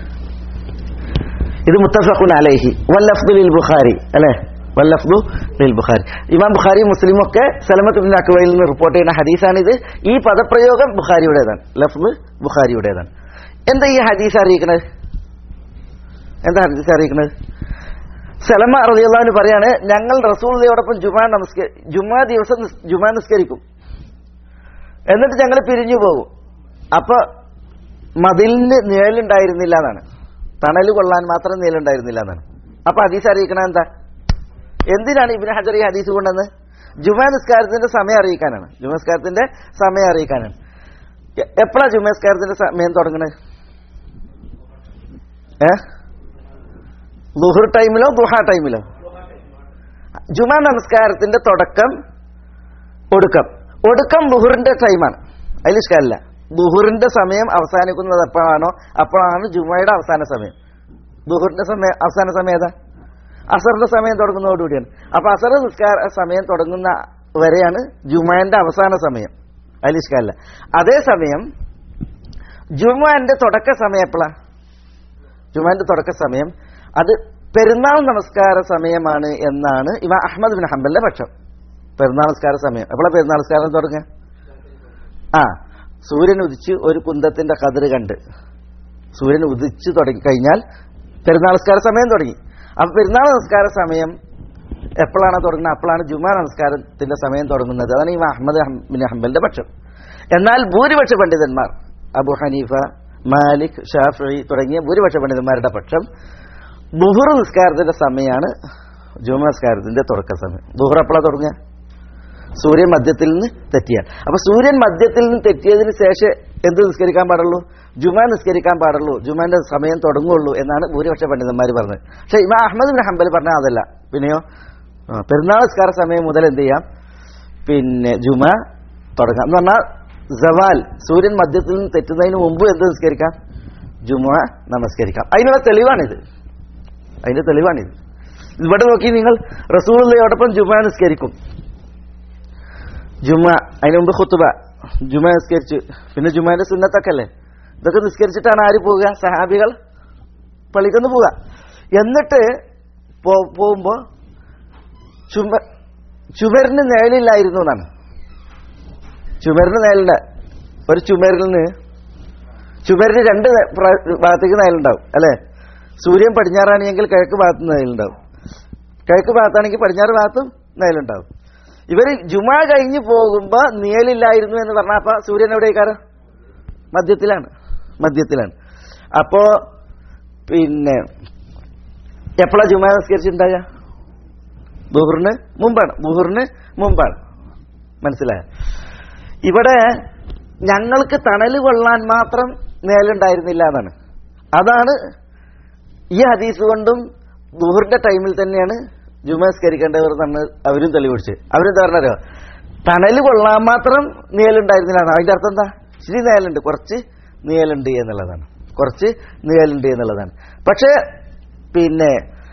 ഇത് മുത്തഫഖുൻ അലൈഹി വല്ലഫ്ദു ലിൽ ബുഖാരി അല്ലേ വല്ലഫ്ദു ലിൽ ബുഖാരി ഇമാം ബുഖാരി മുസ്ലിം ഒക്കെ സലമത്ത് ബിൻ അക്വയിൽ നിന്ന് റിപ്പോർട്ട് ചെയ്യുന്ന ഹദീസാണിത് ഈ പദപ്രയോഗം ബുഖാരിയുടേതാണ് ലഫ്ദ് ബുഖാരിയുടേതാണ് എന്താ ഈ ഹദീസ് അറിയിക്കണത് എന്താ ഹദീസ് അറിയിക്കണത് സലമ റളിയല്ലാഹു പറയാണ് ഞങ്ങൾ റസൂലിയോടൊപ്പം ജുമാ നമസ്ക ജുമാ ദിവസം നിസ്- ജുമാ നിസ്കരിക്കും എന്നിട്ട് ഞങ്ങൾ പിരിഞ്ഞു പോകും അപ്പൊ മതിലിന് നിഴലുണ്ടായിരുന്നില്ല എന്നാണ് തണല് കൊള്ളാൻ മാത്രം നിഴലുണ്ടായിരുന്നില്ല എന്നാണ് അപ്പൊ ഹദീസ് അറിയിക്കണ എന്താ എന്തിനാണ് ഇബിന് ഹജർ ഈ ഹദീസ് കൊണ്ടെന്ന് ജുമാ നിസ്കാരത്തിന്റെ സമയം അറിയിക്കാനാണ് ജുമാ നിസ്കാരത്തിന്റെ സമയം അറിയിക്കാനാണ് എ- എപ്പോഴാ ജുമാ നിസ്കാരത്തിന്റെ സമയം തുടങ്ങണത് ഏ ലുഹർ ടൈമിലോ ദുഹ ടൈമിലോ ജുമാ നമസ്കാരത്തിന്റെ തുടക്കം ഒടുക്കം ഒടുക്കം ലുഹറിന്റെ ടൈമാണ് അതിൽ ഇഷ്ടമല്ല ലുഹറിന്റെ സമയം അവസാനിക്കുന്നത് എപ്പോഴാണോ അപ്പോഴാണ് ജുമയുടെ അവസാന സമയം ലുഹറിന്റെ സമയം അവസാന സമയം ഏതാ അസറിന്റെ സമയം തുടങ്ങുന്നതോടുകൂടിയാണ് അപ്പൊ അസർ നിസ്കാര സമയം തുടങ്ങുന്ന വരെയാണ് ജുമാന്റെ അവസാന സമയം അതിൽ ഇഷ്ടമല്ല അതേസമയം ജുമാന്റെ തുടക്ക സമയം എപ്പോഴാ ജുമാന്റെ തുടക്ക സമയം അത് പെരുന്നാൾ നമസ്കാര സമയമാണ് എന്നാണ് ഇവ അഹമ്മദ് ബിൻ ഹംബലിന്റെ പക്ഷം പെരുന്നാൾ നമസ്കാര സമയം എപ്പോഴാണ് പെരുന്നാൾ നമസ്കാരം തുടങ്ങുക ആ സൂര്യൻ ഉദിച്ച് ഒരു കുന്തത്തിന്റെ കതിര് കണ്ട് സൂര്യൻ ഉദിച്ച് തുടങ്ങി കഴിഞ്ഞാൽ പെരുന്നാൾ നമസ്കാര സമയം തുടങ്ങി അപ്പൊ പെരുന്നാൾ നമസ്കാര സമയം എപ്പോഴാണ് തുടങ്ങുന്നത് അപ്പോഴാണ് ജുമാ നമസ്കാരത്തിന്റെ സമയം തുടങ്ങുന്നത് അതാണ് ഈ അഹമ്മദ് ഹം- ബിൻ ഹംബലിന്റെ പക്ഷം എന്നാൽ ഭൂരിപക്ഷ പണ്ഡിതന്മാർ അബു ഹനീഫ മാലിക് ഷാഫി തുടങ്ങിയ ഭൂരിപക്ഷ പണ്ഡിതന്മാരുടെ പക്ഷം ബുഹുർ നിസ്കാരത്തിന്റെ സമയമാണ് ജുമാ നിസ്കാരത്തിന്റെ തുടക്ക സമയം ബുഹുർ എപ്പോഴാണ് തുടങ്ങുക സൂര്യൻ മധ്യത്തിൽ നിന്ന് തെറ്റിയാൽ അപ്പൊ സൂര്യൻ മധ്യത്തിൽ നിന്ന് തെറ്റിയതിന് ശേഷം എന്ത് നിസ്കരിക്കാൻ പാടുള്ളൂ ജുമ നിസ്കരിക്കാൻ പാടുള്ളൂ ജുമാന്റെ സമയം തുടങ്ങുള്ളൂ എന്നാണ് ഭൂരിപക്ഷ പണ്ഡിതന്മാർ പറഞ്ഞത് പക്ഷെ ഇമാ അഹമ്മദ് ബിൻ ഹംബൽ പറഞ്ഞ അതല്ല പിന്നെയോ ആ, പെരുന്നാൾ നിസ്കാര സമയം മുതൽ എന്ത് ചെയ്യാം പിന്നെ ജുമ തുടങ്ങാം എന്ന് പറഞ്ഞാൽ ജവാൽ സൂര്യൻ മധ്യത്തിൽ നിന്ന് തെറ്റുന്നതിന് മുമ്പ് എന്ത് നിസ്കരിക്കാം ജുമ നമസ്കരിക്കാം അതിനുള്ള തെളിവാണിത് അതിന്റെ തെളിവാണിത് ഇവിടെ നോക്കി നിങ്ങൾ റസൂള്ളയോടൊപ്പം ജുമ നിസ്കരിക്കും ജുമ അതിന് മുമ്പ് ഖുത്തുബ ജുമ നിസ്കരിച്ചു പിന്നെ ജുമാന്റെ സുന്നത്തൊക്കെ അല്ലേ ഇതൊക്കെ നിസ്കരിച്ചിട്ടാണ് ആര് പോവുക സഹാബികൾ പള്ളിക്കൊന്ന് പോവുക എന്നിട്ട് പോ- പോകുമ്പോ ചുമ ചുമരിന് നിഴലില്ലായിരുന്നു എന്നാണ് ചുമരിന് നിഴലുണ്ട് ഒരു ചുമരിൽ നിന്ന് ചുമരിന് രണ്ട് നേ- പ്ര- ഭാഗത്തേക്ക് നിഴലുണ്ടാവും അല്ലെ സൂര്യൻ പടിഞ്ഞാറാണെങ്കിൽ കിഴക്ക് ഭാഗത്ത് നിഴലുണ്ടാവും കിഴക്ക് ഭാഗത്താണെങ്കിൽ പടിഞ്ഞാറ് ഭാഗത്തും നിഴലുണ്ടാവും ഇവര് ജുമാ കഴിഞ്ഞ് പോകുമ്പോ നിഴലില്ലായിരുന്നു എന്ന് പറഞ്ഞാൽ അപ്പൊ സൂര്യൻ എവിടേക്കാറ് മധ്യത്തിലാണ് മധ്യത്തിലാണ് അപ്പോ പിന്നെ എപ്പോഴാ ജുമാ നിസ്കരിച്ചിട്ടുണ്ടാകുക ബുഹറിന് മുമ്പാണ് ബുഹറിന് മുമ്പാണ് മനസ്സിലായ ഇവിടെ ഞങ്ങൾക്ക് തണല് കൊള്ളാൻ മാത്രം നേലുണ്ടായിരുന്നില്ല എന്നാണ് അതാണ് ഈ ഹദീസ് കൊണ്ടും ദുഹറിന്റെ ടൈമിൽ തന്നെയാണ് ജുമസ്കരിക്കേണ്ടവർ തന്നെ അവരും തെളിവിടിച്ച് അവരെന്താ പറഞ്ഞോ തണല് കൊള്ളാൻ മാത്രം നീലുണ്ടായിരുന്നില്ല എന്നാണ്. അതിന്റെ അർത്ഥം എന്താ ശരി നീലുണ്ട് കുറച്ച് നീലുണ്ട് എന്നുള്ളതാണ് കുറച്ച് നീലുണ്ട് എന്നുള്ളതാണ് പക്ഷേ പിന്നെ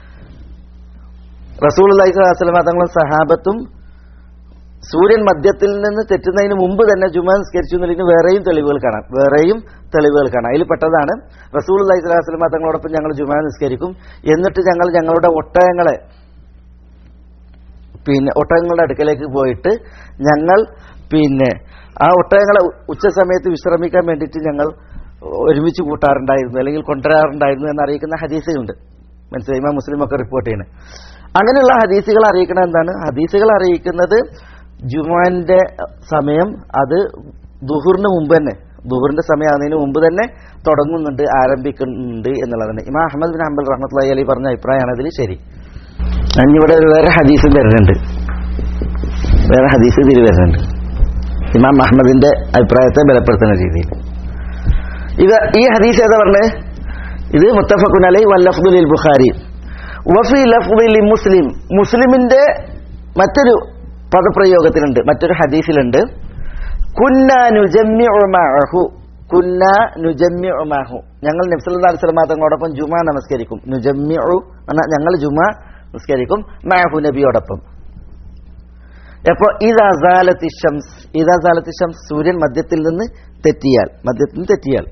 റസൂൽ അലൈഹിസ്ലാം തങ്ങളും സഹാബത്തും സൂര്യൻ മധ്യത്തിൽ നിന്ന് തെറ്റുന്നതിന് മുമ്പ് തന്നെ ജുമ നിസ്കരിച്ചു എന്നുള്ളതിന് വേറെയും തെളിവുകൾ കാണാം വേറെയും തെളിവുകൾ കാണാം അതിൽ പെട്ടതാണ് റസൂൽ അലൈഹി സ്വലാസ്ലമ തങ്ങളോടൊപ്പം ഞങ്ങൾ ജുമ നിസ്കരിക്കും എന്നിട്ട് ഞങ്ങൾ ഞങ്ങളുടെ ഒട്ടകങ്ങളെ പിന്നെ ഒട്ടകങ്ങളുടെ അടുക്കലേക്ക് പോയിട്ട് ഞങ്ങൾ പിന്നെ ആ ഒട്ടകങ്ങളെ ഉ- ഉച്ച സമയത്ത് വിശ്രമിക്കാൻ വേണ്ടിയിട്ട് ഞങ്ങൾ ഒരുമിച്ച് കൂട്ടാറുണ്ടായിരുന്നു അല്ലെങ്കിൽ കൊണ്ടുവരാറുണ്ടായിരുന്നു എന്ന് അറിയിക്കുന്ന ഹദീസുകളുണ്ട് മനസ്സിലായി ഇമാം മുസ്ലിം ഒക്കെ റിപ്പോർട്ട് ചെയ്യണേ അങ്ങനെയുള്ള ഹദീസുകൾ അറിയിക്കണ എന്താണ് ഹദീസുകൾ അറിയിക്കുന്നത് ജുമാന്റെ സമയം അത് ദുഹറിന് മുമ്പ് തന്നെ ദുഹറിന്റെ സമയം ആകുന്നതിന് മുമ്പ് തന്നെ തുടങ്ങുന്നുണ്ട് ആരംഭിക്കുന്നുണ്ട് എന്നുള്ളതാണ് ഇമാം അഹമ്മദ് ബിൻ ഹംബൽ റഹ്മത്ത് അലി പറഞ്ഞ അഭിപ്രായമാണ് അതിൽ ശരി ഇവിടെ ഒരു വേറെ ഹദീസും വരുന്നുണ്ട് വേറെ ഹദീസ് ഇതിൽ വരുന്നുണ്ട് ഇമാം അഹമ്മദിന്റെ അഭിപ്രായത്തെ ബലപ്പെടുത്തുന്ന രീതിയിൽ ഇത് ഈ ഹദീസ് ഏതാ പറഞ്ഞത് ഇത് മുത്തഫഖുൻ അലൈ വല്ലഫ്ദുലിൽ ബുഖാരി വഫി ലഫ്ദുലി മുസ്ലിം മുസ്ലിമിന്റെ മറ്റൊരു പദപ്രയോഗത്തിലുണ്ട് മറ്റൊരു ഹദീസിലുണ്ട് കുന്ന നുജമ്മിഉ മഅഹു കുന്ന നുജമ്മിഉ മഅഹു ഞങ്ങൾ നബ്സല്ലാ അലിസ്ലാം തങ്ങളോടൊപ്പം ജുമാ നമസ്കരിക്കും നുജമ്മിഉ എന്നാ ഞങ്ങൾ ജുമാ നമസ്കരിക്കും മഅഹു നബിയോടൊപ്പം എപ്പോ ഇതാസാലത്തി ഷംസ് ഇതാസാലത്തി ഷംസ് സൂര്യൻ മധ്യത്തിൽ നിന്ന് തെറ്റിയാൽ മധ്യത്തിൽ നിന്ന് തെറ്റിയാൽ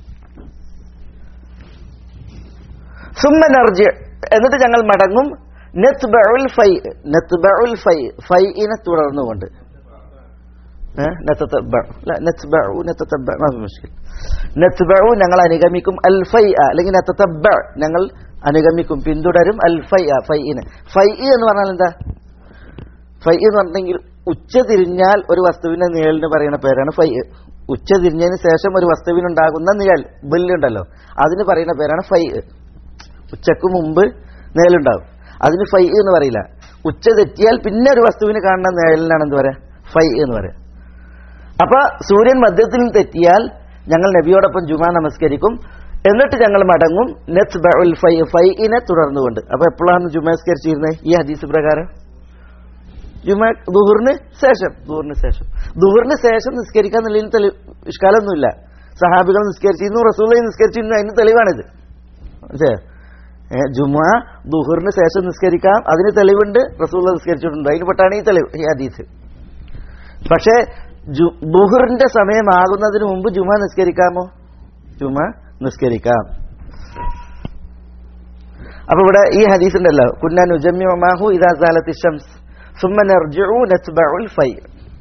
സുമ്മനർജി എന്നിട്ട് ഞങ്ങൾ മടങ്ങും നെത്ബഉൽ ഫൈ നെത്ബഉൽ ഫൈ ഫൈഇനെ തുടർന്നുകൊണ്ട് ഏ? നതതബ്ബഅ. ല, നത്ബഉ, നതതബ്ബഅ, മാ ഫി മുശ്കിൽ. നത്ബഉ ഞങ്ങൾ അനുഗമിക്കും അൽ ഫൈ അല്ലെങ്കിൽ നതതബ്ബഅ ഞങ്ങൾ അനുഗമിക്കും പിന്തുടരും അൽ ഫൈ ഫൈഇനെ ഫൈ എന്ന് പറഞ്ഞാൽ എന്താ ഫൈ എന്ന് പറഞ്ഞെങ്കിൽ ഉച്ച തിരിഞ്ഞാൽ ഒരു വസ്തുവിന്റെ നിഴലിന് പറയുന്ന പേരാണ് ഫൈ ഉച്ച തിരിഞ്ഞതിന് ശേഷം ഒരു വസ്തുവിനുണ്ടാകുന്ന നിഴൽ ബില്ലുണ്ടല്ലോ അതിന് പറയുന്ന പേരാണ് ഫൈ ഉച്ചക്ക് മുമ്പ് നിഴലുണ്ടാവും അതിന് ഫൈ എന്ന് പറയില്ല ഉച്ച തെറ്റിയാൽ പിന്നെ ഒരു വസ്തുവിന് കാണുന്ന നിഴലിനാണ് എന്ത് പറയാ ഫൈ എന്ന് പറയാ അപ്പൊ സൂര്യൻ മധ്യത്തിൽ നിന്ന് തെറ്റിയാൽ ഞങ്ങൾ നബിയോടൊപ്പം ജുമാ നമസ്കരിക്കും എന്നിട്ട് ഞങ്ങൾ മടങ്ങും നെത്ത് ബഉൽ ഫൈ ഫൈഇനെ തുടർന്നുകൊണ്ട് അപ്പൊ എപ്പോഴാണ് ജുമാ നമസ്കരിച്ചിരുന്നത് ഈ ഹദീസ് പ്രകാരം ജുമാ ദുഹറിന് ശേഷം ദുഹറിന് ശേഷം ദുഹറിന് ശേഷം നിസ്കരിക്കാൻ എന്നുള്ളതിന് തെളി ഇഷ്കാലൊന്നുമില്ല സഹാബികൾ നിസ്കരിച്ചിരുന്നു റസൂലി നിസ്കരിച്ചിരുന്നു അതിന് തെളിവാണിത് മനസ്സിലായോ ഏ, ജുമാ ദുഹറിന് ശേഷം നിസ്കരിക്കാം അതിന് തെളിവുണ്ട് റസൂൽ നിസ്കരിച്ചിട്ടുണ്ട് അതിന് പെട്ടാണ് ഈ തെളിവ് ഈ ഹദീസ് പക്ഷേ ജു- ദുഹറിന്റെ സമയമാകുന്നതിന് മുമ്പ് ജുമ നിസ്കരിക്കാമോ ജുമ നിസ്കരിക്കാം അപ്പൊ ഇവിടെ ഈ ഹദീസ് ഉണ്ടല്ലോ കുന്നാൻ ഉജമ്യമാഹു ഇതാ സാലത്തി ഷംസ് സുമ്മ നർജിഉ നത്ബഉൽ ഫൈ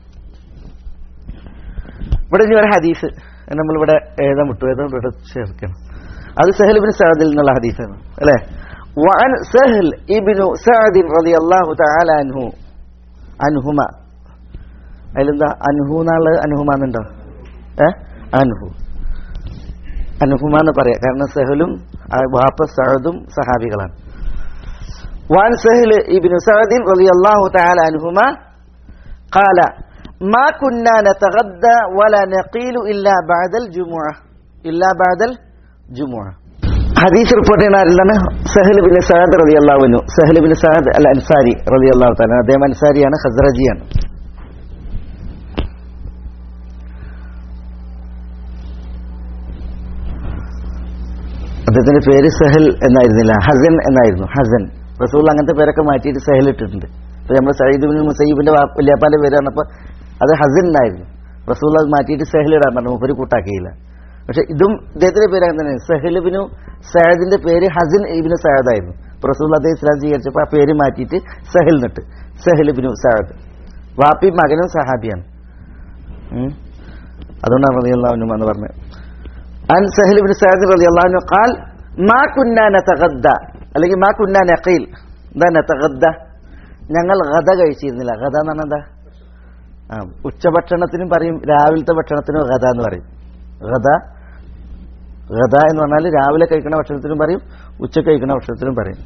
ഇവിടെ ഇനി ഒരു ഹദീസ് നമ്മളിവിടെ എഴുതാൻ വിട്ടു ഏതാ ഇവിടെ ചേർക്കണം അത് സഹൽ ഇബ്നു സഅദിൽ നിന്നുള്ള ഹദീസാണ് അല്ലേ وعن سهل ابن سعد رضي الله تعالى عنه عنهما അതിലെന്താ അൻഹു എന്നുള്ളത് അൻഹുമ എന്നുണ്ടോ ഏ അൻഹു അൻഹുമ എന്ന് പറയാം കാരണം സഹലും ആ വാപ്പ സഅദും സഹാബികളാണ് വാൻ സഹൽ ഇബ്നു സഅദിൻ റളിയല്ലാഹു തആല അൻഹുമ قال ما كنا نتغدى ولا نقيل إلا بعد الجمعة إلا بعد الجمعة ഹദീസ് റിപ്പോർട്ട് ചെയ്യുന്ന ആരിലാണ് സഹൽ ബിൻ സഅദ് റളിയല്ലാഹു അൻഹു സഹൽ ബിൻ സഅദ് അൽ അൻസാരി റളിയല്ലാഹു തആല അദ്ദേഹം അൻസാരിയാണ് ഖസ്റജിയാണ് അദ്ദേഹത്തിന്റെ പേര് സഹൽ എന്നായിരുന്നില്ല ഹസൻ എന്നായിരുന്നു ഹസൻ റസൂൽ അങ്ങനത്തെ പേരൊക്കെ മാറ്റിയിട്ട് സഹൽ ഇട്ടിട്ടുണ്ട് ഇപ്പൊ നമ്മൾ സയ്യിദ് ബിൻ മുസയ്യിബിന്റെ വാ- വല്യാപ്പാന്റെ പേര് പറഞ്ഞപ്പോ അത് ഹസൻ എന്നായിരുന്നു റസൂൽ അത് മാറ്റിയിട്ട് സഹൽ ഇടാൻ പറഞ്ഞു മൂപ്പര് കൂട്ടാക്കിയില്ല പക്ഷെ ഇതും ഇദ്ദേഹത്തിന്റെ പേര് അങ്ങനെ തന്നെ സഹലുബിനു സയദിന്റെ പേര് ഹസൻ ഇബിന് സയദായിരുന്നു ഇപ്പൊ റസൂൽ അദ്ദേഹം ഇസ്ലാം സ്വീകരിച്ചപ്പോൾ ആ പേര് മാറ്റിയിട്ട് സഹൽ നിട്ട് സഹലുബിനു സയദ് വാപ്പി മകനും സഹാബിയാണ് ഉം. അതുകൊണ്ടാണ് റളിയല്ലാഹു അൻഹു എന്ന് പറഞ്ഞത് അൻ സഹൽ ബിൻ സഅദ് റളിയല്ലാഹു അൻഹു ഖാൽ മാ കുന്നാ നതഗദ്ദ അല്ലെങ്കിൽ മാ കുന്നാ നഖീൽ എന്താ നതഗദ്ദ ഞങ്ങൾ ഗദ കഴിച്ചിരുന്നില്ല ഗദ എന്ന് പറഞ്ഞാൽ എന്താ ആ ഉച്ചഭക്ഷണത്തിനും പറയും രാവിലത്തെ ഭക്ഷണത്തിനും ഗദ എന്ന് പറയും ഗദ ഗദ എന്ന് പറഞ്ഞാൽ രാവിലെ കഴിക്കുന്ന ഭക്ഷണത്തിനും പറയും ഉച്ച കഴിക്കുന്ന ഭക്ഷണത്തിനും പറയും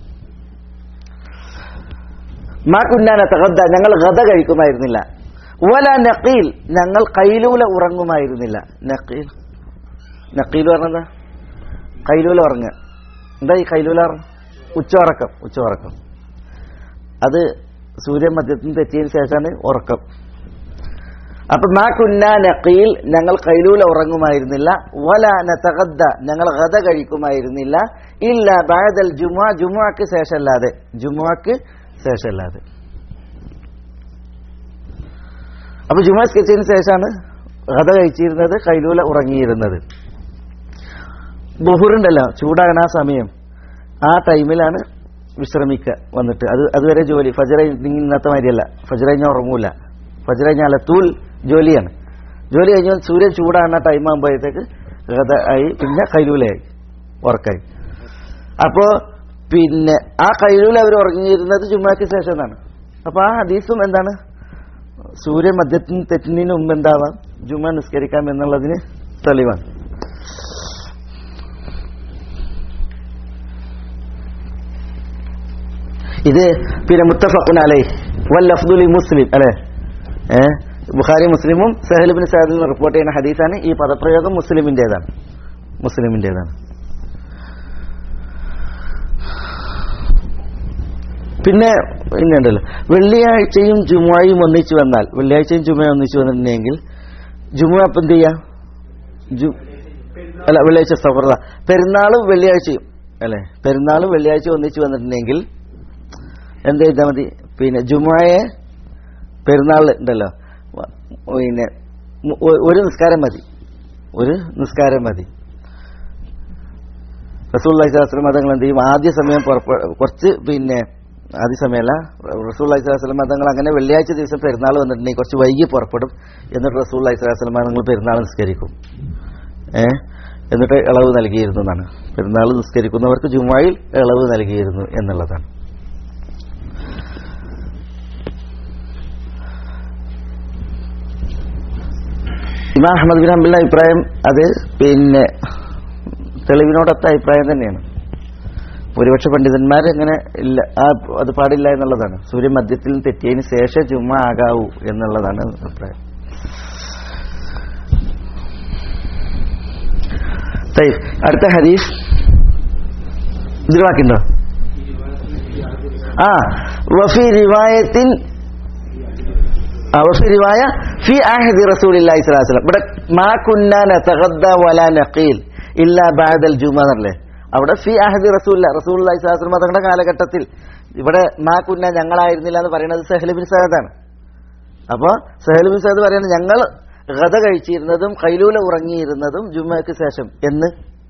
മാ കുന്നാ നതഗദ്ദ ഞങ്ങൾ ഗദ കഴിക്കുമായിരുന്നില്ല വല നഖീൽ ഞങ്ങൾ കൈലൂല ഉറങ്ങുമായിരുന്നില്ല നഖീൽ നക്കീൽ പറഞ്ഞതാ കൈലൂല ഉറങ്ങുക എന്താ ഈ കൈലൂല ഉറങ്ങ ഉച്ചയുറക്കം ഉച്ചയുറക്കം അത് സൂര്യൻ മധ്യത്തിൽ നിന്ന് തെറ്റിയതിന് ശേഷമാണ് ഉറക്കം അപ്പൊ മാ കുന്ന നക്കീൽ ഞങ്ങൾ കൈലൂല ഉറങ്ങുമായിരുന്നില്ല വല നതഗദ്ദ ഞങ്ങൾ ഗദ കഴിക്കുമായിരുന്നില്ല ഇല്ല ബാദൽ ജുമുഅ ജുമുഅക്ക് ശേഷമല്ലാതെ ജുമുഅക്ക് ശേഷമല്ലാതെ അപ്പൊ ജുമുഅ സ്കെച്ചിന് ശേഷമാണ് ഗദ കഴിച്ചിരുന്നത് കൈലൂല ഉറങ്ങിയിരുന്നത് ബഹുറുണ്ടല്ലോ ചൂടാകണ ആ സമയം ആ ടൈമിലാണ് വിശ്രമിക്കുക വന്നിട്ട് അത് അതുവരെ ജോലി ഫജറ ഇന്നത്തെ മാതിരിയല്ല ഫജറ കഴിഞ്ഞാൽ ഉറങ്ങൂല ഫജറ കഴിഞ്ഞാൽ അലത്തൂൽ ജോലിയാണ് ജോലി കഴിഞ്ഞാൽ സൂര്യൻ ചൂടാകുന്ന ടൈം ആകുമ്പോഴത്തേക്ക് ഗത ആയി പിന്നെ കൈലൂലയായി ഉറക്കായി അപ്പോ പിന്നെ ആ കൈലൂല അവർ ഉറങ്ങിയിരുന്നത് ജുമാക്ക് ശേഷം എന്നാണ് അപ്പൊ ആ ഹദീസും എന്താണ് സൂര്യൻ മധ്യത്തിന് തെറ്റുന്നതിന് മുമ്പ് എന്താവാം ജുമ നിസ്കരിക്കാം എന്നുള്ളതിന് തെളിവാണ് ഇത് പിന്നെ മുത്തഫഖുൻ അലൈ വൽ അഫ്ദുലി മുസ്ലിം അല്ലെ ഏ ബുഖാരി മുസ്ലിമും സഹലുബിൻ സാദിനും റിപ്പോർട്ട് ചെയ്യുന്ന ഹദീസാണ് ഈ പദപ്രയോഗം മുസ്ലിമിന്റേതാണ് മുസ്ലിമിന്റേതാണ് പിന്നെ പിന്നെ ഉണ്ടല്ലോ വെള്ളിയാഴ്ചയും ജുമുഅയും ഒന്നിച്ചു വന്നാൽ വെള്ളിയാഴ്ചയും ജുമുഅയും ഒന്നിച്ചു വന്നിട്ടുണ്ടെങ്കിൽ ജുമുഅ അപ്പം എന്ത് ചെയ്യാം ജു- അല്ല വെള്ളിയാഴ്ച സൗഹൃദ പെരുന്നാളും വെള്ളിയാഴ്ചയും അല്ലെ പെരുന്നാളും വെള്ളിയാഴ്ചയും ഒന്നിച്ചു വന്നിട്ടുണ്ടെങ്കിൽ എന്ത് ചെയ്താൽ മതി പിന്നെ ജുമുഅയെ പെരുന്നാൾ ഉണ്ടല്ലോ വ- പിന്നെ മു- ഒ- ഒരു നിസ്കാരം മതി ഒരു നിസ്കാരം മതി റസൂൽ അലൈഹിസ്ലാം മതങ്ങൾ എന്ത് ചെയ്യും ആദ്യ സമയം പുറപ്പെ കുറച്ച് പിന്നെ ആദ്യ സമയമല്ല റസൂൽ അലൈഹിസ്ലാം മതങ്ങൾ അങ്ങനെ വെള്ളിയാഴ്ച ദിവസം പെരുന്നാൾ വന്നിട്ടുണ്ടെങ്കിൽ കുറച്ച് വൈകി പുറപ്പെടും എന്നിട്ട് റസൂൽ അലൈഹിസ്ലാം മതങ്ങൾ പെരുന്നാൾ നിസ്കരിക്കും ഏ എന്നിട്ട് ഇളവ് നൽകിയിരുന്നു എന്നാണ് പെരുന്നാൾ നിസ്കരിക്കുന്നവർക്ക് ജുമായിൽ ഇളവ് നൽകിയിരുന്നു എന്നുള്ളതാണ് ഇമാം അഹമ്മദ് ബിൻ ഹംബലിന്റെ അഭിപ്രായം അത് പിന്നെ തെളിവിനോടൊത്ത അഭിപ്രായം തന്നെയാണ് ഭൂരിപക്ഷ പണ്ഡിതന്മാർ അങ്ങനെ ഇല്ല ആ അത് പാടില്ല എന്നുള്ളതാണ് സൂര്യൻ മധ്യത്തിൽ തെറ്റിയതിന് ശേഷം ചുമ്മാ ആകാവൂ എന്നുള്ളതാണ് അഭിപ്രായം طيب, അടുത്ത ഹദീസ് ഇതിൽ ബാക്കിയുണ്ടോ ആ വഫി റിവായത്തിൻ ആ, വഫി റിവായ ഫി ആഹദി റസൂലില്ലാഹി സ്വല്ലല്ലാഹു അലൈഹി വസല്ലം ഇവിടെ മാ കുന്നാ നതഗദ്ദ വലാ നഖീൽ ഇല്ലാ ബഅദൽ ജുമുഅ എന്നല്ലേ അവിടെ ഫി ആഹദി റസൂല്ല റസൂലുള്ളാഹി സ്വല്ലല്ലാഹു അലൈഹി വസല്ലം തങ്ങളുടെ കാലഘട്ടത്തിൽ ഇവിടെ മാ കുന്ന ഞങ്ങളായിരുന്നില്ല എന്ന് പറയുന്നത് സഹൽ ബിൻ സഅദാണ് അപ്പോൾ സഹൽ ബിൻ സഅദ് പറയുന്നത് ഞങ്ങൾ ഗത കഴിച്ചിരുന്നതും കൈലൂല ഉറങ്ങിയിരുന്നതും ജുമ്മയ്ക്ക് ശേഷം എന്ന്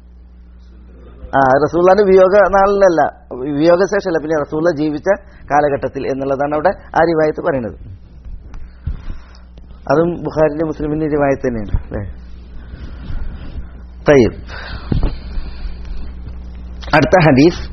ആ റസൂല്ലാന്റെ വിയോഗ നാളിലല്ല വിയോഗ ശേഷമല്ല പിന്നെ റസൂല്ല ജീവിച്ച കാലഘട്ടത്തിൽ എന്നുള്ളതാണ് അവിടെ ആ റിവായത്ത് പറയുന്നത് അതും ബുഖാരിന്റെ മുസ്ലിമിന്റെ റിവായത്ത് തന്നെയാണ് അല്ലേ തയ്യബ് അടുത്ത ഹദീസ്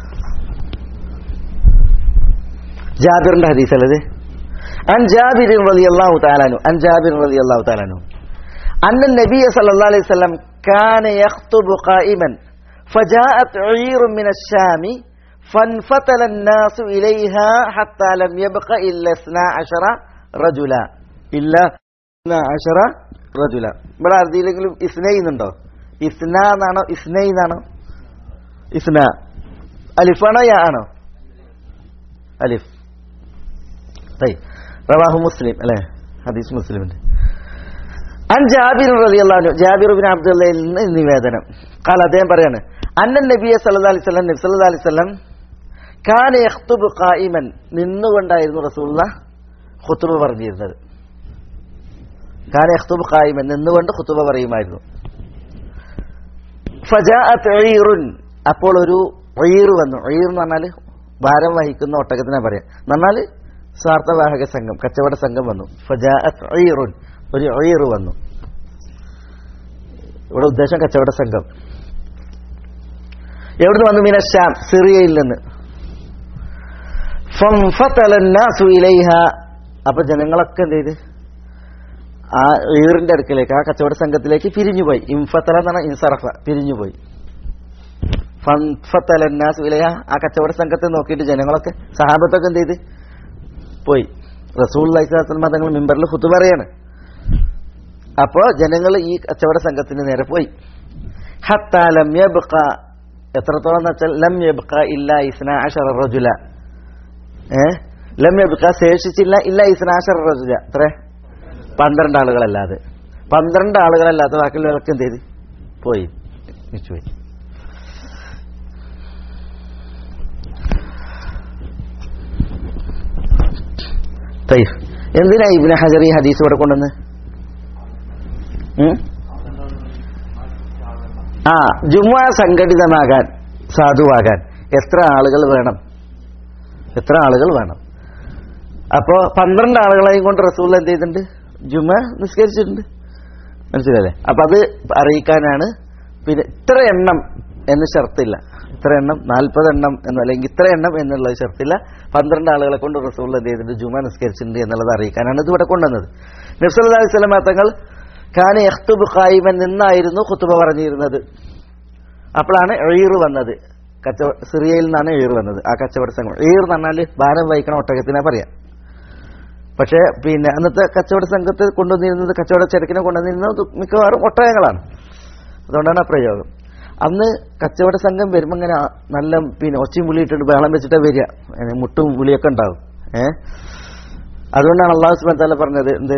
ജാബിറിന്റെ ഹദീസ് അല്ലത് عن جابر رضي الله تعالى عنه عن جابر رضي الله تعالى عنه أن النبي صلى الله عليه وسلم كان يخطب قائما فجاءت عير من الشام فانفتل الناس إليها حتى لم يبق إلا اثنا عشر റജുല ഇല്ല അഷറ റജുല ഇവിടെ അർദിയിലെങ്കിലും ഇസ്നൈ എന്നുണ്ടോ ഇസ്ന എന്നാണോ ഇസ്നൈ എന്നാണോ ഇസ്ന അലിഫാണോ യാ ആണോ അലിഫ് തൈ റവാഹു മുസ്ലിം അല്ലെ ഹദീസ് മുസ്ലിമിന്റെ അൻ ജാബിർ റളിയല്ലാഹു അൻഹു ജാബിർ ബിൻ അബ്ദുള്ളയിൽ നിന്ന് നിവേദനം കാല അദ്ദേഹം പറയാണ് അന്നൻ നബിയെ സല്ലല്ലാഹു അലൈഹി വസല്ലം നബി സല്ലല്ലാഹു അലൈഹി വസല്ലം കാന യഖ്തുബു ഖായിമൻ നിന്നുകൊണ്ടായിരുന്നു റസൂലുള്ള ഖുതുബ പറഞ്ഞിരുന്നത് കാന യഖ്തുബു ഖായിമൻ നിന്നുകൊണ്ട് ഖുതുബ പറയുമായിരുന്നു ഫജാഅത്ത് ഈറുൻ അപ്പോൾ ഒരു ഈർ വന്നു ഈർ എന്ന് പറഞ്ഞാൽ ഭാരം വഹിക്കുന്ന ഒട്ടകത്തിനെ പറയാം എന്ന് പറഞ്ഞാൽ സ്വാർത്ഥവാഹക സംഘം കച്ചവട സംഘം വന്നു ഫജാഅത്ത് ഈറുൻ ഒരു ഈർ വന്നു ഇവിടെ ഉദ്ദേശം കച്ചവട സംഘം എവിടുന്ന് വന്നു മീന ഷാം സിറിയയിൽ നിന്ന് ഫംഫതല الناس ഇലൈഹാ അപ്പൊ ജനങ്ങളൊക്കെ എന്ത് ചെയ്ത് ആ ഈറിന്റെ അടുക്കലേക്ക് ആ കച്ചവട സംഘത്തിലേക്ക് പിരിഞ്ഞുപോയി ഇംഫത്തല എന്ന് പറഞ്ഞാൽ ഇൻസറഫ പിരിഞ്ഞുപോയി ഫംഫതല الناس ഇലൈഹ ആ കച്ചവട സംഘത്തെ നോക്കിയിട്ട് ജനങ്ങളൊക്കെ സഹാബത്തൊക്കെ എന്ത് ചെയ്ത് പോയി റസൂൽ അലൈഹിസ്ലാം തങ്ങൾ മിമ്പറിൽ ഫുത്ത് പറയാണ് അപ്പോ ജനങ്ങൾ ഈ കച്ചവട സംഘത്തിന് നേരെ പോയി ഹത്താ ലം യബ്ഖ എത്രത്തോളം എന്ന് വെച്ചാൽ ലം യബ്ഖ ഇല്ല ഇസ്ന അഷറ റജുല ഏ ലം യബ്ഖ ശേഷിച്ചില്ല ഇല്ല ഇസ്ന അഷറ റജുല എത്ര പന്ത്രണ്ട് ആളുകളല്ലാതെ പന്ത്രണ്ട് ആളുകളല്ലാത്ത ബാക്കിയുള്ളവർക്ക് എന്ത് ചെയ്ത് പോയി പോയി തയ്ഫ് എന്തിനാ ഇബ്നു ഹജർ ഈ ഹദീസ് ഇവിടെ കൊണ്ടുവന്ന് ഉം? ആ ജുമ സംഘടിതമാകാൻ സാധുവാകാൻ എത്ര ആളുകൾ വേണം എത്ര ആളുകൾ വേണം അപ്പോ പന്ത്രണ്ട് ആളുകളെയും കൊണ്ട് റസൂൽ എന്ത് ചെയ്തിട്ടുണ്ട് ജുമ നിസ്കരിച്ചിട്ടുണ്ട് മനസ്സിലല്ലേ അപ്പൊ അത് അറിയിക്കാനാണ് പിന്നെ ഇത്ര എണ്ണം എന്ന് ഷർത്തില്ല ഇത്ര എണ്ണം നാൽപ്പത് എണ്ണം എന്ന് അല്ലെങ്കിൽ ഇത്ര എണ്ണം എന്നുള്ള ഷർത്തില്ല പന്ത്രണ്ട് ആളുകളെ കൊണ്ട് റസൂൽ എന്ത് ചെയ്തിട്ടുണ്ട് ജുമ നിസ്കരിച്ചിട്ടുണ്ട് എന്നുള്ളത് അറിയിക്കാനാണ് ഇത് ഇവിടെ കൊണ്ടുവന്നത് നബ്സല്ലാ അലൈഹി സ്വലമ തങ്ങൾ ഖാന യഖ്തുബ് ഖായിമൻ നിന്നായിരുന്നു ഖുത്തുബ പറഞ്ഞിരുന്നത് അപ്പോഴാണ് എഴീർ വന്നത് കച്ചവ സിറിയയിൽ നിന്നാണ് എഴീർ വന്നത് ആ കച്ചവട സംഘം എഴീർ എന്ന് പറഞ്ഞാൽ ഭാരം വഹിക്കണ ഒട്ടകത്തിനെ പറയാം പക്ഷേ പിന്നെ അന്നത്തെ കച്ചവട സംഘത്തെ കൊണ്ടുവന്നിരുന്നത് കച്ചവട ചെറുക്കിനെ കൊണ്ടുവന്നിരുന്നത് മിക്കവാറും ഒട്ടകങ്ങളാണ് അതുകൊണ്ടാണ് ആ പ്രയോഗം അന്ന് കച്ചവട സംഘം വരുമ്പോൾ ഇങ്ങനെ നല്ല പിന്നെ ഒച്ചയും പുളിയിട്ടിട്ട് ബഹളം വെച്ചിട്ടാ വരിക അങ്ങനെ മുട്ടും പുളിയൊക്കെ ഉണ്ടാവും ഏ അതുകൊണ്ടാണ് അള്ളാഹു സുബാൻ താല പറഞ്ഞത് എന്ത്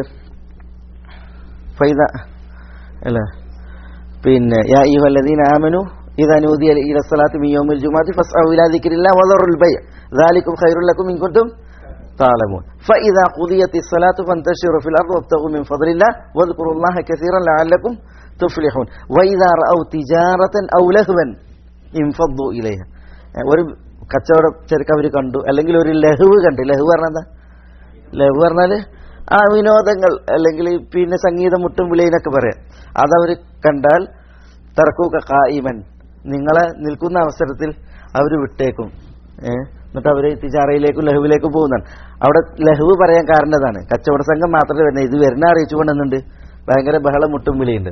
ഫൈദ അല്ല പിന്നെ യാ അയ്യുഹല്ലദീന ആമനു ഇദാ നൂദിയ ഇല സ്വലാത്തി മിൻ യൗമിൽ ജുമുഅത്തി ഫസ്അു ഇലാ ദിക്രില്ലാഹി വദറുൽ ബൈ ദാലികും ഖൈറുൽ ലക്കും ഇൻ കുൻതും تعلمون فإذا قضيت الصلاة فانتشروا في الأرض وابتغوا من فضل الله واذكروا الله كثيرا لعلكم تفلحون وإذا رأوا تجارة أو لهوا انفضوا إليها ഒരു കച്ചവട ചെറുക്ക് അവർ കണ്ടു അല്ലെങ്കിൽ ഒരു ലഹുവ് കണ്ടു ലഹു പറഞ്ഞാൽ എന്താ ലഹു പറഞ്ഞാല് ആ വിനോദങ്ങൾ അല്ലെങ്കിൽ പിന്നെ സംഗീതം മുട്ടും വിളിയെന്നൊക്കെ പറയാം അതവർ കണ്ടാൽ തറക്കൂക്ക കായിമൻ നിങ്ങളെ നിൽക്കുന്ന അവസരത്തിൽ അവർ വിട്ടേക്കും ഏഹ് എന്നിട്ട് അവർ തിജാറയിലേക്കും ലഹുവിലേക്കും പോകുന്നതാണ് അവിടെ ലഹുവ് പറയാൻ കാരണം ഇതാണ് കച്ചവട സംഘം മാത്രമേ വരുന്നത് ഇത് വരുന്ന അറിയിച്ചു കൊണ്ടുവന്നുണ്ട് ഭയങ്കര ബഹളം മുട്ടും വിളിയുണ്ട്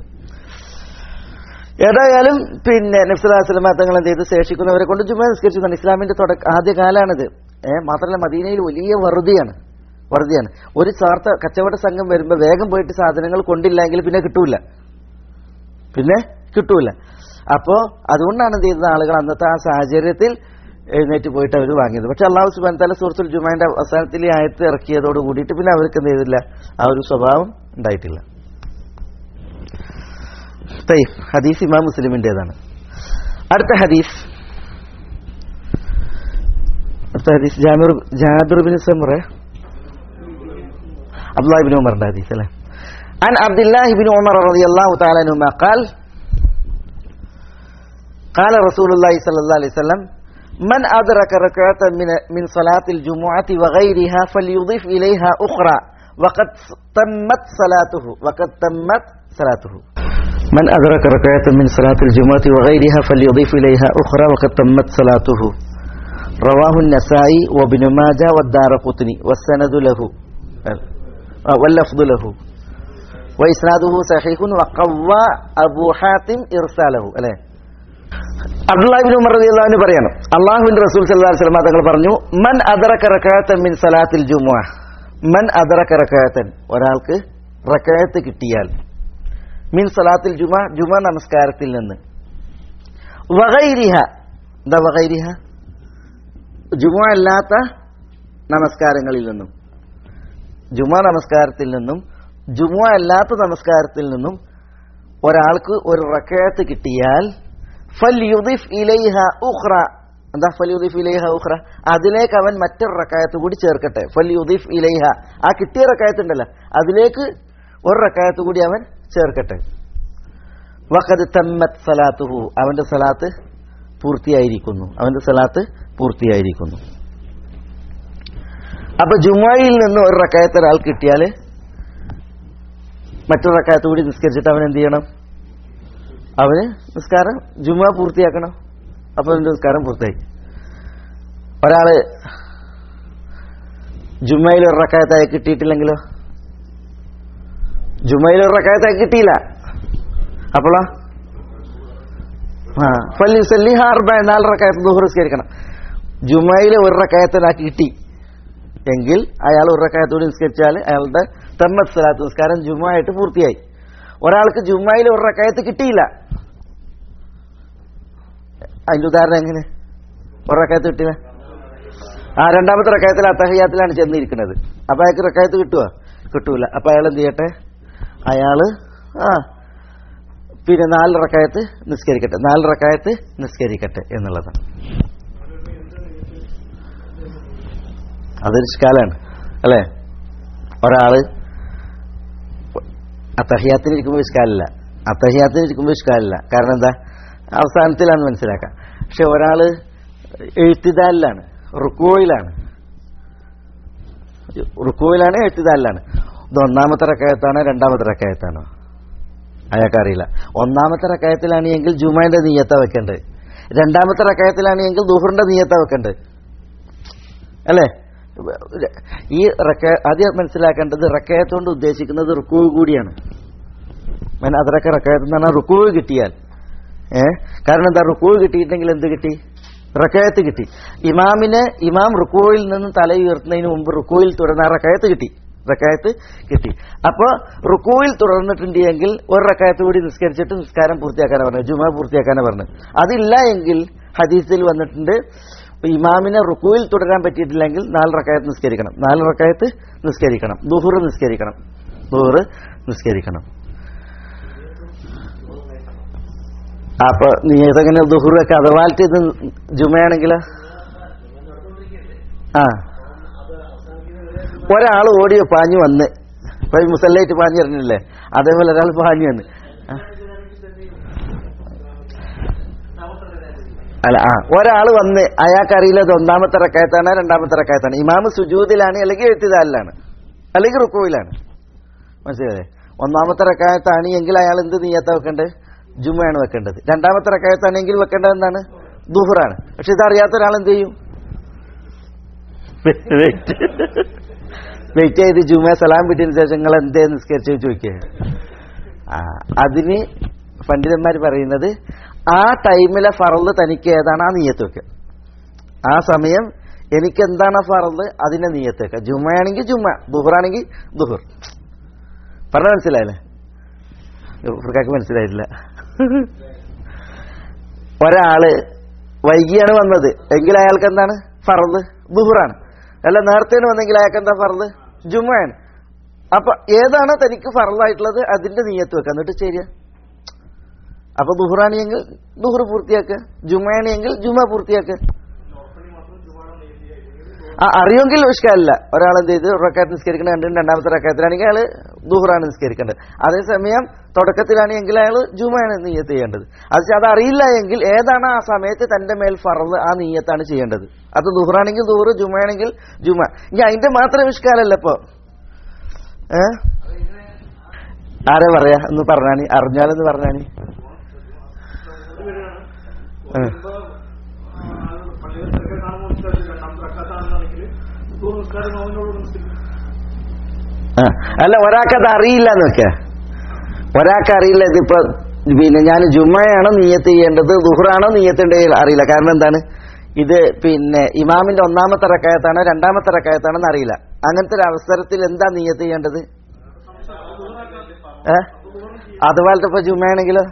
ഏതായാലും പിന്നെ നബ്സുലാസ്ലമ തങ്ങൾ എന്ത് ചെയ്ത് ശേഷിക്കുന്നവരെ കൊണ്ട് ജുമ നിസ്കരിച്ചു ഇസ്ലാമിന്റെ തുടക്ക ആദ്യ കാലാണിത് ഏഹ് മാത്രമല്ല മദീനയിൽ വലിയ വറുതിയാണ് വറുതിയാണ് ഒരു സ്വാർത്ഥ കച്ചവട സംഘം വരുമ്പോൾ വേഗം പോയിട്ട് സാധനങ്ങൾ കൊണ്ടില്ലെങ്കിൽ പിന്നെ കിട്ടൂല പിന്നെ കിട്ടൂല അപ്പോ അതുകൊണ്ടാണ് എന്ത് ചെയ്തത് ആളുകൾ അന്നത്തെ ആ സാഹചര്യത്തിൽ എഴുന്നേറ്റ് പോയിട്ട് അവർ വാങ്ങിയത് പക്ഷെ അള്ളാഹു സുബാൻ തല സുഹൃത്തുൽ ജുമാന്റെ അവസാനത്തിൽ ഈ ആയത്ത് ഇറക്കിയതോട് കൂടിയിട്ട് പിന്നെ അവർക്ക് എന്ത് ചെയ്തില്ല ആ ഒരു സ്വഭാവം ഉണ്ടായിട്ടില്ല തയ്യബ് ഹദീസ് ഇമാം മുസ്ലിമിൻ്റെതാണ് അടുത്ത ഹദീസ് അടുത്ത ഹദീസ് ജാമിർ ജാബിർ ബിൻ സമുറ അബ്ദുല്ലാഹി ബിൻ ഉമറിന്റെ ഹദീസ് അല്ലേ عن عبد الله بن عمر رضي الله تعالى عنهما قال قال رسول الله صلى الله عليه وسلم من أدرك ركعة من من صلاة الجمعة وغيرها فليضيف إليها أخرى وقد تمت صلاته وقد تمت صلاته من أدرك ركعة من صلاة الجمعة وغيرها فليضيف إليها أخرى وقد تمت صلاته رواه النسائي وابن ماجه والدار قطني والسند له واللفظ له وإسناده صحيح وقوى أبو حاتم إرساله أليه അബ്ദുല്ലാഹിബിൻ ഉമർ റളിയല്ലാഹു പറയണം അള്ളാഹുവിന്റെ റസൂൽ സല്ലല്ലാഹു അലൈഹി വസല്ലം തങ്ങൾ പറഞ്ഞു മൻ അദറക റകഅത്തൻ മിൻ സലാത്തിൽ ജുമുഅ മൻ അദറക്ക റക്കായത്തൻ ഒരാൾക്ക് റക്കായത്ത് കിട്ടിയാൽ മീൻ സലാത്തിൽ ജുമ ജുമ നമസ്കാരത്തിൽ നിന്ന് വകൈരിഹ എന്താ വകൈരിഹ ജുമ അല്ലാത്ത നമസ്കാരങ്ങളിൽ നിന്നും ജുമ നമസ്കാരത്തിൽ നിന്നും ജുമ അല്ലാത്ത നമസ്കാരത്തിൽ നിന്നും ഒരാൾക്ക് ഒരു റക്കയത്ത് കിട്ടിയാൽ ഫൽ യുദിഫ് ഇലൈഹ ഉഖ്റ എന്താ ഫൽ യുദിഫ് ഇലൈഹ ഉഖ്റ അതിലേക്ക് അവൻ മറ്റൊരു റക്കായത്ത് കൂടി ചേർക്കട്ടെ ഫൽ യുദിഫ് ഇലൈഹ ആ കിട്ടിയ റക്കായത്ത് ഉണ്ടല്ലോ അതിലേക്ക് ഒരു റക്കായത്ത് കൂടി അവൻ ചേർക്കട്ടെ വഖദ് തമ്മത് സലാത്തുഹു അവന്റെ സലാത്ത് പൂർത്തിയായിരിക്കുന്നു അവന്റെ സലാത്ത് പൂർത്തിയായിരിക്കുന്നു അപ്പൊ ജുമായിൽ നിന്ന് ഒരു റക്കായത്ത് ഒരാൾ കിട്ടിയാൽ മറ്റൊരു റക്കായത്ത് കൂടി നിസ്കരിച്ചിട്ട് അവൻ എന്ത് ചെയ്യണം അവന് നിസ്കാരം ജുമ പൂർത്തിയാക്കണം അപ്പൊ അവന്റെ നിസ്കാരം പൂർത്തിയായി ഒരാള് ജുമയിൽ ഒരു റക്കായത്തായി കിട്ടിയിട്ടില്ലെങ്കിലോ ജുമയിൽ ഒരു റക്കായത്തായി കിട്ടിയില്ല അപ്പോളോ ആ ഫല്ലി ഹാർബ നാല് റക്കായത്ത് ദുഹർ നിസ്കരിക്കണം ജുമയിൽ ഒരു റക്കായത്തിനാക്കി കിട്ടി എങ്കിൽ അയാൾ ഒരു റക്കായത്തോട് നിസ്കരിച്ചാൽ അയാളുടെ തമ്മത്ത് സലാത്ത് നിസ്കാരം ജുമായിട്ട് പൂർത്തിയായി ഒരാൾക്ക് ജുമായിൽ ഒരു റക്കായത്ത് കിട്ടിയില്ല അതിന്റെ ഉദാഹരണം എങ്ങനെ ഒരു റക്കായത്ത് കിട്ടില്ല ആ രണ്ടാമത്തെ റക്കായത്തിൽ അത്തഹയ്യാത്തിലാണ് ചെന്നിരിക്കുന്നത് അപ്പൊ അയാൾക്ക് റക്കായത്ത് കിട്ടുക കിട്ടൂല അപ്പൊ അയാൾ എന്ത് ചെയ്യട്ടെ അയാള് ആ പിന്നെ നാല് റക്കായത്ത് നിസ്കരിക്കട്ടെ നാല് റക്കായത്ത് നിസ്കരിക്കട്ടെ എന്നുള്ളതാണ് അതൊരു ഇഷ്കാലാണ് അല്ലേ ഒരാള് അത്തഹിയാത്തിന് ഇരിക്കുമ്പോൾ ഇഷ്കാലില്ല അത്തഹിയാത്തിന് ഇരിക്കുമ്പോൾ ഇഷ്കാലില്ല കാരണം എന്താ അവസാനത്തിലാണ് മനസ്സിലാക്കാം പക്ഷെ ഒരാള് എഴുത്തിദാലിലാണ് റുക്കോയിലാണ് റുക്കോയിലാണ് എഴുത്തിദാലിലാണ് ഇത് ഒന്നാമത്തെ റക്കയത്താണ് രണ്ടാമത്തെ റക്കയത്താണോ അയാൾക്കറിയില്ല ഒന്നാമത്തെ റക്കയത്തിലാണ് എങ്കിൽ ജുമാന്റെ നീയത്ത വെക്കേണ്ടത് രണ്ടാമത്തെ റക്കയത്തിലാണ് എങ്കിൽ ദുഹറിന്റെ നീയത്ത വെക്കേണ്ടത് അല്ലേ ഈ റക്ക ആദ്യം മനസ്സിലാക്കേണ്ടത് റക്കയത്ത് കൊണ്ട് ഉദ്ദേശിക്കുന്നത് റുക്കുവ് കൂടിയാണ് ഞാൻ അതിറക്ക റക്കയത്ത് എന്ന് പറഞ്ഞാൽ റുക്കുവ് കിട്ടിയാൽ ഏ കാരണം എന്താ റുക്കുവ് കിട്ടിയിട്ടുണ്ടെങ്കിൽ എന്ത് കിട്ടി റക്കയത്ത് കിട്ടി ഇമാമിന് ഇമാം റുക്കുവിൽ നിന്ന് തല ഉയർത്തുന്നതിന് മുമ്പ് റുക്കുവിൽ തുടർന്ന റക്കയത്ത് കിട്ടി റക്കായത്ത് കിട്ടി അപ്പോൾ റുക്കുവിൽ തുടർന്നിട്ടുണ്ട് എങ്കിൽ ഒരു റക്കായത്ത് കൂടി നിസ്കരിച്ചിട്ട് നിസ്കാരം പൂർത്തിയാക്കാനാണ് പറഞ്ഞത് ജുമ പൂർത്തിയാക്കാനാണ് പറഞ്ഞത് അതില്ല എങ്കിൽ ഹദീസിൽ വന്നിട്ടുണ്ട് ഇമാമിനെ റുക്കുവിൽ തുടരാൻ പറ്റിയിട്ടില്ലെങ്കിൽ നാല് റക്കായത്ത് നിസ്കരിക്കണം നാല് റക്കായത്ത് നിസ്കരിക്കണം ദുഹുർ നിസ്കരിക്കണം ദുഹുർ നിസ്കരിക്കണം അപ്പൊ നീ ഏതെങ്ങനെ ദുഹുറൊക്കെ അഥവാലത്ത് ഇത് ജുമയാണെങ്കിലോ ആ ഒരാൾ ഓടിയോ പാഞ്ഞു വന്ന് ഇപ്പൊ ഈ മുസല്ലായിട്ട് പാഞ്ഞു പറഞ്ഞില്ലേ അതേപോലെ ഒരാൾ പാഞ്ഞു വന്ന് ആ. അല്ല ആ ഒരാൾ വന്ന് അയാൾക്കറിയില്ല ഇത് ഒന്നാമത്തെ റക്കായത്താണ് രണ്ടാമത്തെ റക്കായത്താണ് ഇമാമ് സുജൂദിലാണ് അല്ലെങ്കിൽ എഴുത്തിദാലിലാണ് അല്ലെങ്കിൽ റുക്കോയിലാണ് മനസ്സിലായേ ഒന്നാമത്തെ റക്കായത്താണ് എങ്കിൽ അയാൾ എന്ത് നീയത്ത വെക്കേണ്ടത് ജുമയാണ് വെക്കേണ്ടത് രണ്ടാമത്തെ റക്കായത്താണെങ്കിൽ വെക്കേണ്ടത് എന്താണ് ദുഹറാണ് പക്ഷെ ഇതറിയാത്ത ഒരാൾ എന്ത് ചെയ്യും വെയിറ്റ് വെയിറ്റ് ചെയ്ത് ജുമ സലാം വിട്ടതിന് ശേഷം നിങ്ങൾ എന്തേ നിസ്കരിച്ചു ചോദിക്കുക ആ അതിന് പണ്ഡിതന്മാർ പറയുന്നത് ആ ടൈമിലെ ഫറല് തനിക്ക് ഏതാണ് ആ നീയത്ത് വെക്കുക ആ സമയം എനിക്ക് എന്താണ് ഫറല് അതിനെ നീയത്ത് വെക്കുക ജുമയാണെങ്കിൽ ജുമ ദുഹറാണെങ്കിൽ ദുഹർ പറഞ്ഞ മനസ്സിലായല്ലേ ഇവർക്കാർക്ക് മനസ്സിലായിട്ടില്ല ഒരാള് വൈകിയാണ് വന്നത് എങ്കിൽ അയാൾക്ക് എന്താണ് ഫറല് ദുഹറാണ് അല്ല നേരത്തേന് വന്നെങ്കിൽ അയാൾക്ക് എന്താ ഫറല് ജുമയാണ് അപ്പൊ ഏതാണ് തനിക്ക് ഫറലായിട്ടുള്ളത് അതിന്റെ നീയത്ത് വെക്കുക എന്നിട്ട് ശരിയാ അപ്പൊ ദുഹറാണിയെങ്കിൽ ദുഹർ പൂർത്തിയാക്കുക ജുമയാണിയെങ്കിൽ ജുമ പൂർത്തിയാക്കുക ആ അറിയുമെങ്കിൽ വിഷ്കാലില്ല ഒരാൾ എന്ത് ചെയ്ത് റക്കാത്ത് നിസ്കരിക്കണ കണ്ടിട്ട് രണ്ടാമത്തെ റക്കാത്തിലാണെങ്കിൽ അയാൾ ദുഹറാണ് നിസ്കരിക്കേണ്ടത് അതേസമയം തുടക്കത്തിലാണെങ്കിൽ അയാൾ ജുമയാണ് നീയത്ത് ചെയ്യേണ്ടത് അത് അത് അറിയില്ല എങ്കിൽ ഏതാണ് ആ സമയത്ത് തന്റെ മേൽ ഫറവ് ആ നീയത്താണ് ചെയ്യേണ്ടത് അത് ദുഹറാണെങ്കിൽ ദുഹർ ജുമയാണെങ്കിൽ ജുമ ഇനി അതിന്റെ മാത്രം വിഷ്കാലല്ല ഇപ്പൊ ഏ ആരാ പറയാ എന്ന് പറഞ്ഞാനി അറിഞ്ഞാലെന്ന് പറഞ്ഞാനി ആ. ആ. അല്ല ഒരാൾക്കത് അറിയില്ല എന്നൊക്കെ ഒരാൾക്ക് അറിയില്ല ഇതിപ്പോ പിന്നെ ഞാൻ ജുമ്മയാണ് നീയത്ത് ചെയ്യേണ്ടത് ദുഹറാണോ നീയത്തിന്റെ അറിയില്ല കാരണം എന്താണ് ഇത് പിന്നെ ഇമാമിന്റെ ഒന്നാമത്തെ റക്കായത്താണോ രണ്ടാമത്തെ റക്കായത്താണെന്ന് അറിയില്ല അങ്ങനത്തെ ഒരു അവസരത്തിൽ എന്താ നീയത്ത് ചെയ്യേണ്ടത് ഏ അതുപോലത്തെ ഇപ്പൊ ജുമയാണെങ്കിലോ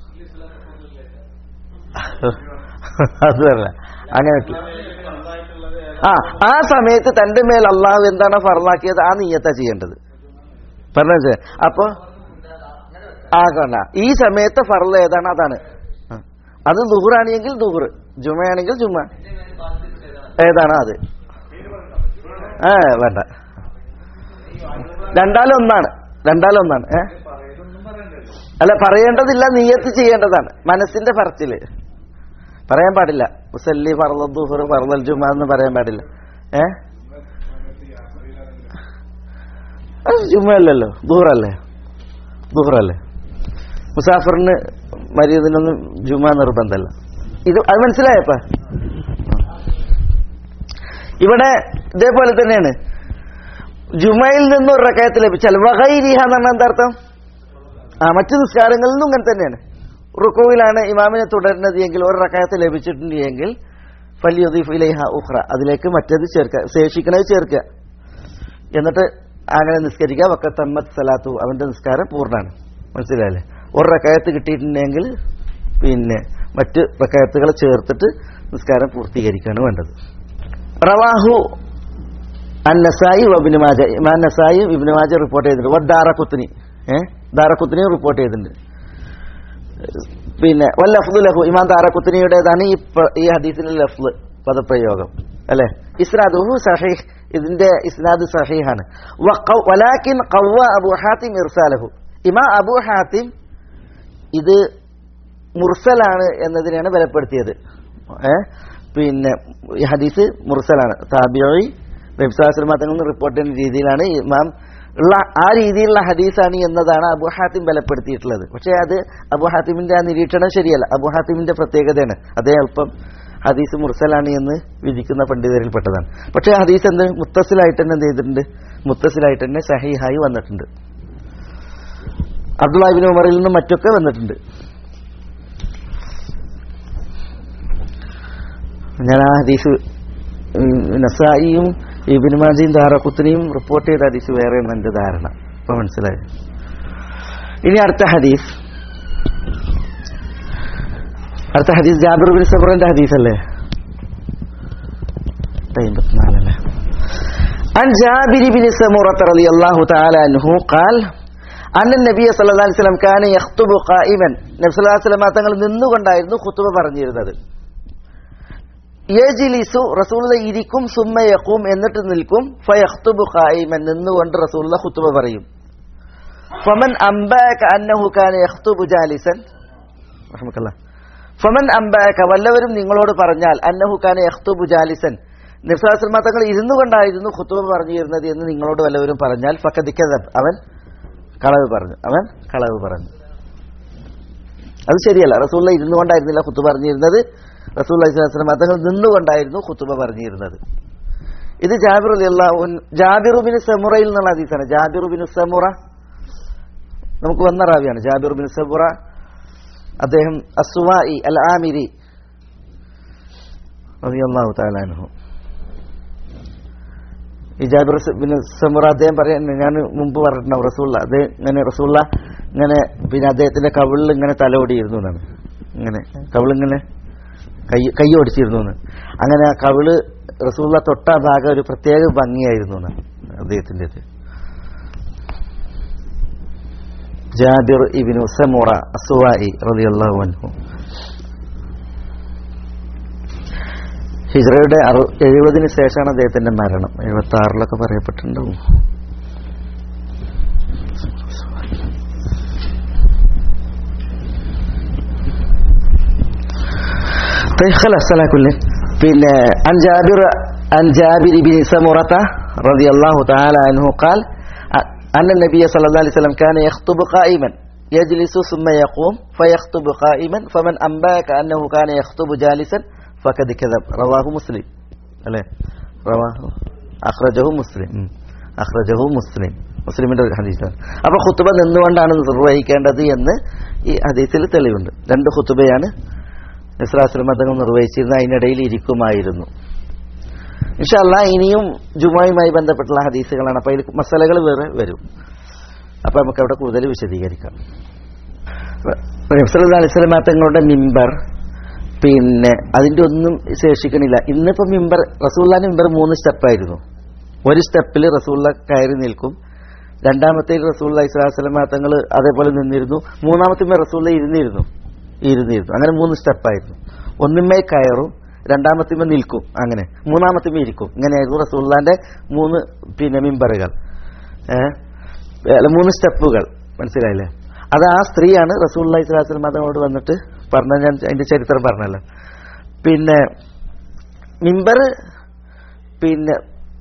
അതല്ല അങ്ങനെ ആ ആ സമയത്ത് തന്റെ മേൽ അള്ളാഹു എന്താണ് ഫറലാക്കിയത് ആ നീയത്താ ചെയ്യേണ്ടത് പറഞ്ഞു അപ്പൊ ആകണ്ട ഈ സമയത്തെ ഫറൽ ഏതാണ് അതാണ് ആ. അത് ദുഹുറാണെങ്കിൽ ദുഹുർ ജുമയാണെങ്കിൽ ജുമ ഏതാണ് അത് ഏ വേണ്ട രണ്ടാലും ഒന്നാണ് രണ്ടാലും ഒന്നാണ് ഏ അല്ല പറയേണ്ടതില്ല നീയത്ത് ചെയ്യേണ്ടതാണ് മനസ്സിന്റെ ഫറച്ചില് പറയാൻ പാടില്ല മുസല്ലി ഫർദൽ ദുഹർ ഫർദൽ ജുമ എന്ന് പറയാൻ പാടില്ല ഏ അത് ജുമയല്ലല്ലോ ദുഹറല്ലേ ദുഹറല്ലേ മുസാഫറിന് മരീദിനൊന്നും ജുമ നിർബന്ധമല്ല ഇത് അത് മനസ്സിലായപ്പ ഇവിടെ ഇതേപോലെ തന്നെയാണ് ജുമയിൽ നിന്ന് ഒരു റക്കയത്ത് ലഭിച്ചാൽ വഹൈരിഹ എന്ന് പറഞ്ഞാൽ എന്താ അർത്ഥം ആ മറ്റു നിസ്കാരങ്ങളിൽ നിന്നും ഇങ്ങനെ തന്നെയാണ് റുക്കുവിലാണ് ഇമാമിനെ തുടരുന്നത് എങ്കിൽ ഒരു റക്കായത്ത് ലഭിച്ചിട്ടുണ്ട് എങ്കിൽ ഫലിയുദീഫ് ഇലൈഹ ഉഖ്റ അതിലേക്ക് മറ്റേത് ചേർക്കുക ശേഷിക്കണത് ചേർക്കുക എന്നിട്ട് അങ്ങനെ നിസ്കരിക്കുക വക്കത്തമ്മത്ത് സലാത്തു അവന്റെ നിസ്കാരം പൂർണ്ണമാണ് മനസ്സിലായല്ലേ ഒരു റക്കായത്ത് കിട്ടിയിട്ടുണ്ടെങ്കിൽ പിന്നെ മറ്റ് റക്കായത്തുകൾ ചേർത്തിട്ട് നിസ്കാരം പൂർത്തീകരിക്കുകയാണ് വേണ്ടത് റവാഹു അൻ നസായി വബിന് മാജ ഇമാൻ നസായും ഇബിന് മാജ റിപ്പോർട്ട് ചെയ്തിട്ടുണ്ട് വദ്ദാറക്കുത്തിനി ഏഹ് ദാറക്കുത്തിനിയും റിപ്പോർട്ട് ചെയ്തിട്ടുണ്ട് പിന്നെ വല്ലഫ്ദു ലഹു ഇമാം ദാറക്കുത്തിനിയുടേതാണ് ഈ പ- ഈ ഹദീസിന്റെ ലഫ്ദ് പദപ്രയോഗം അല്ലെ ഇസ്നാദുഹു സഹീഹ് ഇതിന്റെ ഇസ്നാദ് സഹീഹാണ് വഖ- വലാകിൻ ഖവ്വ അബു ഹാത്തിം ഇർസാലഹു ഇമാ അബു ഹാത്തിം ഇത് മുർസലാണ് എന്നതിനെയാണ് ബലപ്പെടുത്തിയത് ഏ പിന്നെ ഈ ഹദീസ് മുർസലാണ് താബിയോയി വെബ്സാസ്ലം തങ്ങളിൽ നിന്ന് റിപ്പോർട്ട് ചെയ്യുന്ന രീതിയിലാണ് ഇമാം ഉള്ള ആ രീതിയിലുള്ള ഹദീസാണ് എന്നതാണ് അബു ഹാത്തിം ബലപ്പെടുത്തിയിട്ടുള്ളത് പക്ഷേ അത് അബു ഹാത്തിമിന്റെ ആ നിരീക്ഷണം ശരിയല്ല അബു ഹാത്തിമിന്റെ പ്രത്യേകതയാണ് അതേ അല്പം ഹദീസ് മുർസലാണ് എന്ന് വിധിക്കുന്ന പണ്ഡിതരിൽപ്പെട്ടതാണ് പക്ഷേ ഹദീസ് എന്ത് മുത്തസിലായിട്ട് തന്നെ എന്ത് ചെയ്തിട്ടുണ്ട് മുത്തസിലായിട്ട് തന്നെ സഹീഹായി വന്നിട്ടുണ്ട് അബ്ദുല്ലാഹിബിൻ ഉമറിൽ നിന്നും മറ്റൊക്കെ വന്നിട്ടുണ്ട് ഞാൻ ആ ഹദീസ് ഉം, നസായിയും ഇബിൻ മാജിയും ദാറഖുത്തിനെയും റിപ്പോർട്ട് ചെയ്ത ഹദീസ് വേറെയാണ് എന്റെ ധാരണ ഇപ്പൊ മനസ്സിലായി ഇനി അടുത്ത ഹദീസ് അടുത്ത ഹദീസ് ജാബിർ ബിൻ സബറിന്റെ ഹദീസ് അല്ലേ അമ്പത്തിനാലല്ലേ عن جابر بن سمرة رضي الله تعالى عنه قال أن النبي صلى الله عليه وسلم كان يخطب قائما നബി സല്ലല്ലാഹു അലൈഹി വസല്ലം തങ്ങൾ നിന്നുകൊണ്ടായിരുന്നു ഖുത്ബ പറഞ്ഞിരുന്നത് യജ്ലിസു റസൂലുള്ള ഇരിക്കും സുമ്മ യഖൂം എന്നിട്ട് നിൽക്കും ഫയഖ്തുബു ഖായിമൻ നിന്നുകൊണ്ട് റസൂലുള്ള ഖുത്ബ പറയും ഫമൻ അംബഅക അന്നഹു കാന യഖ്തുബു ജാലിസൻ റഹ്മക്കല്ലാഹ് ഫമൻ അംബഅക വല്ലവരും നിങ്ങളോട് പറഞ്ഞാൽ അന്നഹു കാന യഖ്തുബു ജാലിസൻ നിഫാസുൽ തങ്ങൾ ഇരുന്നു കൊണ്ടായിരുന്നു ഖുത്ബ പറഞ്ഞിരുന്നത് എന്ന് നിങ്ങളോട് വല്ലവരും പറഞ്ഞാൽ ഫക്കദിക്കദബ് അവൻ കളവ് പറഞ്ഞു അവൻ കളവ് പറഞ്ഞു അത് ശരിയല്ല റസൂള്ള ഇരുന്നു കൊണ്ടായിരുന്നില്ല ഖുത്ബ പറഞ്ഞിരുന്നത് റസൂൽ അലൈഹിസ്ലാം തങ്ങൾ നിന്നുകൊണ്ടായിരുന്നു ഖുത്തുബ പറഞ്ഞിരുന്നത് ഇത് ജാബിർ അലിയല്ലാഹു ജാബിറുബിന് സെമുറയിൽ നിന്നുള്ള ഹദീസാണ് ജാബിറുബിന് സെമുറ നമുക്ക് വന്ന റാവിയാണ് ജാബിറുബിൻ സെമുറ അദ്ദേഹം അസുവായി അൽ ആമിരി റളിയല്ലാഹു തആല അൻഹു ഈ ജാബിർ ബിൻ സെമുറ അദ്ദേഹം പറയാൻ ഞാൻ മുമ്പ് പറഞ്ഞിട്ടുണ്ട് റസൂള്ള അദ്ദേഹം ഇങ്ങനെ റസൂള്ള ഇങ്ങനെ പിന്നെ അദ്ദേഹത്തിന്റെ കവിളിൽ ഇങ്ങനെ തലോടിയിരുന്നു എന്നാണ് ഇങ്ങനെ കവിളിങ്ങനെ കൈ കൈ ഓടിച്ചിരുന്നു എന്ന് അങ്ങനെ ആ കവിള് റസൂള്ള തൊട്ട ഭാഗം ഒരു പ്രത്യേക ഭംഗിയായിരുന്നു എന്ന് അദ്ദേഹത്തിന്റെ ജാബിർ ഇബിനു സമുറ അസുവായി റളിയല്ലാഹു അൻഹു ഹിജ്റയുടെ അറു എഴുപതിന് ശേഷമാണ് അദ്ദേഹത്തിന്റെ മരണം എഴുപത്തി ആറിലൊക്കെ പറയപ്പെട്ടിട്ടുണ്ടാവും طيب خلاص على كل പിന്നെ عن جابر عن جابر بن سمرة رضي الله تعالى عنه قال أن النبي صلى الله عليه وسلم كان يخطب قائما يجلس ثم يقوم فيخطب قائما فمن أنباك أنه كان يخطب جالسا فقد كذب رواه مسلم അല്ലേ റവാഹു അഖ്റജഹു മുസ്ലിം ഉം. അഖ്റജഹു മുസ്ലിം മുസ്ലിമിന്റെ ഒരു ഹദീസാണ് അപ്പൊ ഖുത്തുബ നിന്നുകൊണ്ടാണ് നിർവഹിക്കേണ്ടത് എന്ന് ഈ ഹദീസിൽ തെളിവുണ്ട് രണ്ട് ഖുത്തുബയാണ് ഇസ്ലാസ്ലം തങ്ങൾ നിർവഹിച്ചിരുന്ന അതിനിടയിൽ ഇരിക്കുമായിരുന്നു ഇൻഷല്ല ഇനിയും ജുമായുമായി ബന്ധപ്പെട്ടുള്ള ഹദീസുകളാണ് അപ്പൊ അതിൽ മസാലകൾ വേറെ വരും അപ്പൊ നമുക്ക് അവിടെ കൂടുതൽ വിശദീകരിക്കാം അലിസ്ലാം തങ്ങളുടെ മിമ്പർ പിന്നെ അതിന്റെ ഒന്നും ശേഷിക്കണില്ല ഇന്നിപ്പോ മിമ്പർ റസൂല്ലാന്റെ മിമ്പർ മൂന്ന് സ്റ്റെപ്പായിരുന്നു ഒരു സ്റ്റെപ്പിൽ റസൂള്ള കയറി നിൽക്കും രണ്ടാമത്തെ റസൂള്ള ഇസ്ലാസ്ലമ തങ്ങൾ അതേപോലെ നിന്നിരുന്നു മൂന്നാമത്തെ റസൂള്ള ഇരുന്നിരുന്നു ഇരുന്നിരുന്നു അങ്ങനെ മൂന്ന് സ്റ്റെപ്പായിരുന്നു ഒന്നുമേ കയറും രണ്ടാമത്തെ നിൽക്കും അങ്ങനെ മൂന്നാമത്തെ ഇരിക്കും ഇങ്ങനെയായിരുന്നു റസൂള്ളാന്റെ മൂന്ന് പിന്നെ മിമ്പറുകൾ ഏഹ് അല്ല, മൂന്ന് സ്റ്റെപ്പുകൾ മനസ്സിലായില്ലേ അത് ആ സ്ത്രീയാണ് റസൂള്ളി സ്വലാസ്ലം അതോട് വന്നിട്ട് പറഞ്ഞ ഞാൻ അതിന്റെ ചരിത്രം പറഞ്ഞല്ലോ പിന്നെ മിമ്പർ പിന്നെ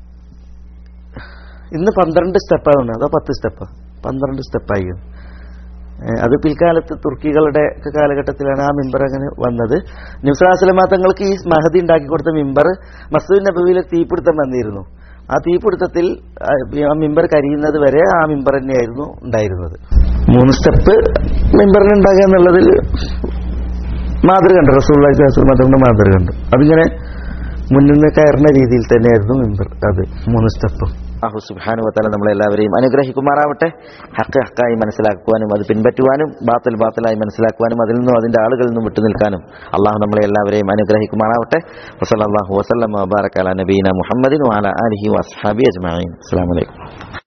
ഇന്ന് പന്ത്രണ്ട് സ്റ്റെപ്പാണ് അതോ പത്ത് സ്റ്റെപ്പ് പന്ത്രണ്ട് സ്റ്റെപ്പായി ഏഹ് അത് പിൽക്കാലത്ത് തുർക്കികളുടെ ഒക്കെ കാലഘട്ടത്തിലാണ് ആ മിമ്പർ അങ്ങനെ വന്നത് ന്യൂസ്ലാസ്ലമാ തങ്ങൾക്ക് ഈ മഹദി ഉണ്ടാക്കി കൊടുത്ത മിമ്പർ മസൂദ് നബവിയിലെ തീപിടുത്തം വന്നിരുന്നു ആ തീപിടുത്തത്തിൽ ആ, ആ മിമ്പർ കരിയുന്നത് വരെ ആ മിമ്പർ തന്നെയായിരുന്നു ഉണ്ടായിരുന്നത് മൂന്ന് സ്റ്റെപ്പ് മിമ്പറിന് ഉണ്ടാകുക എന്നുള്ളതിൽ മാതൃക ഉണ്ട് റസൂള്ളി മതങ്ങളുടെ മാതൃക ഉണ്ട് അതിങ്ങനെ മുന്നിൽ നിന്ന് കയറുന്ന രീതിയിൽ തന്നെയായിരുന്നു മിമ്പർ അത് മൂന്ന് സ്റ്റെപ്പും അഹു സുബാനു വത്താല നമ്മളെല്ലാവരെയും അനുഗ്രഹിക്കുമാറാവട്ടെ ഹക്ക് ഹക്കായി മനസ്സിലാക്കുവാനും അത് പിൻപറ്റുവാനും ബാത്തൽ ബാത്തലായി മനസ്സിലാക്കുവാനും അതിൽ നിന്നും അതിന്റെ ആളുകളിൽ നിന്നും വിട്ടുനിൽക്കാനും അള്ളാഹു നമ്മളെ എല്ലാവരെയും അനുഗ്രഹിക്കുമാറാവട്ടെ വസല്ലാഹു വസ്ലം വബാറക്കാല നബീന മുഹമ്മദിൻ വാല അലഹി വസ്ഹാബി അജ്മാൻ അസ്സാം വലൈക്കും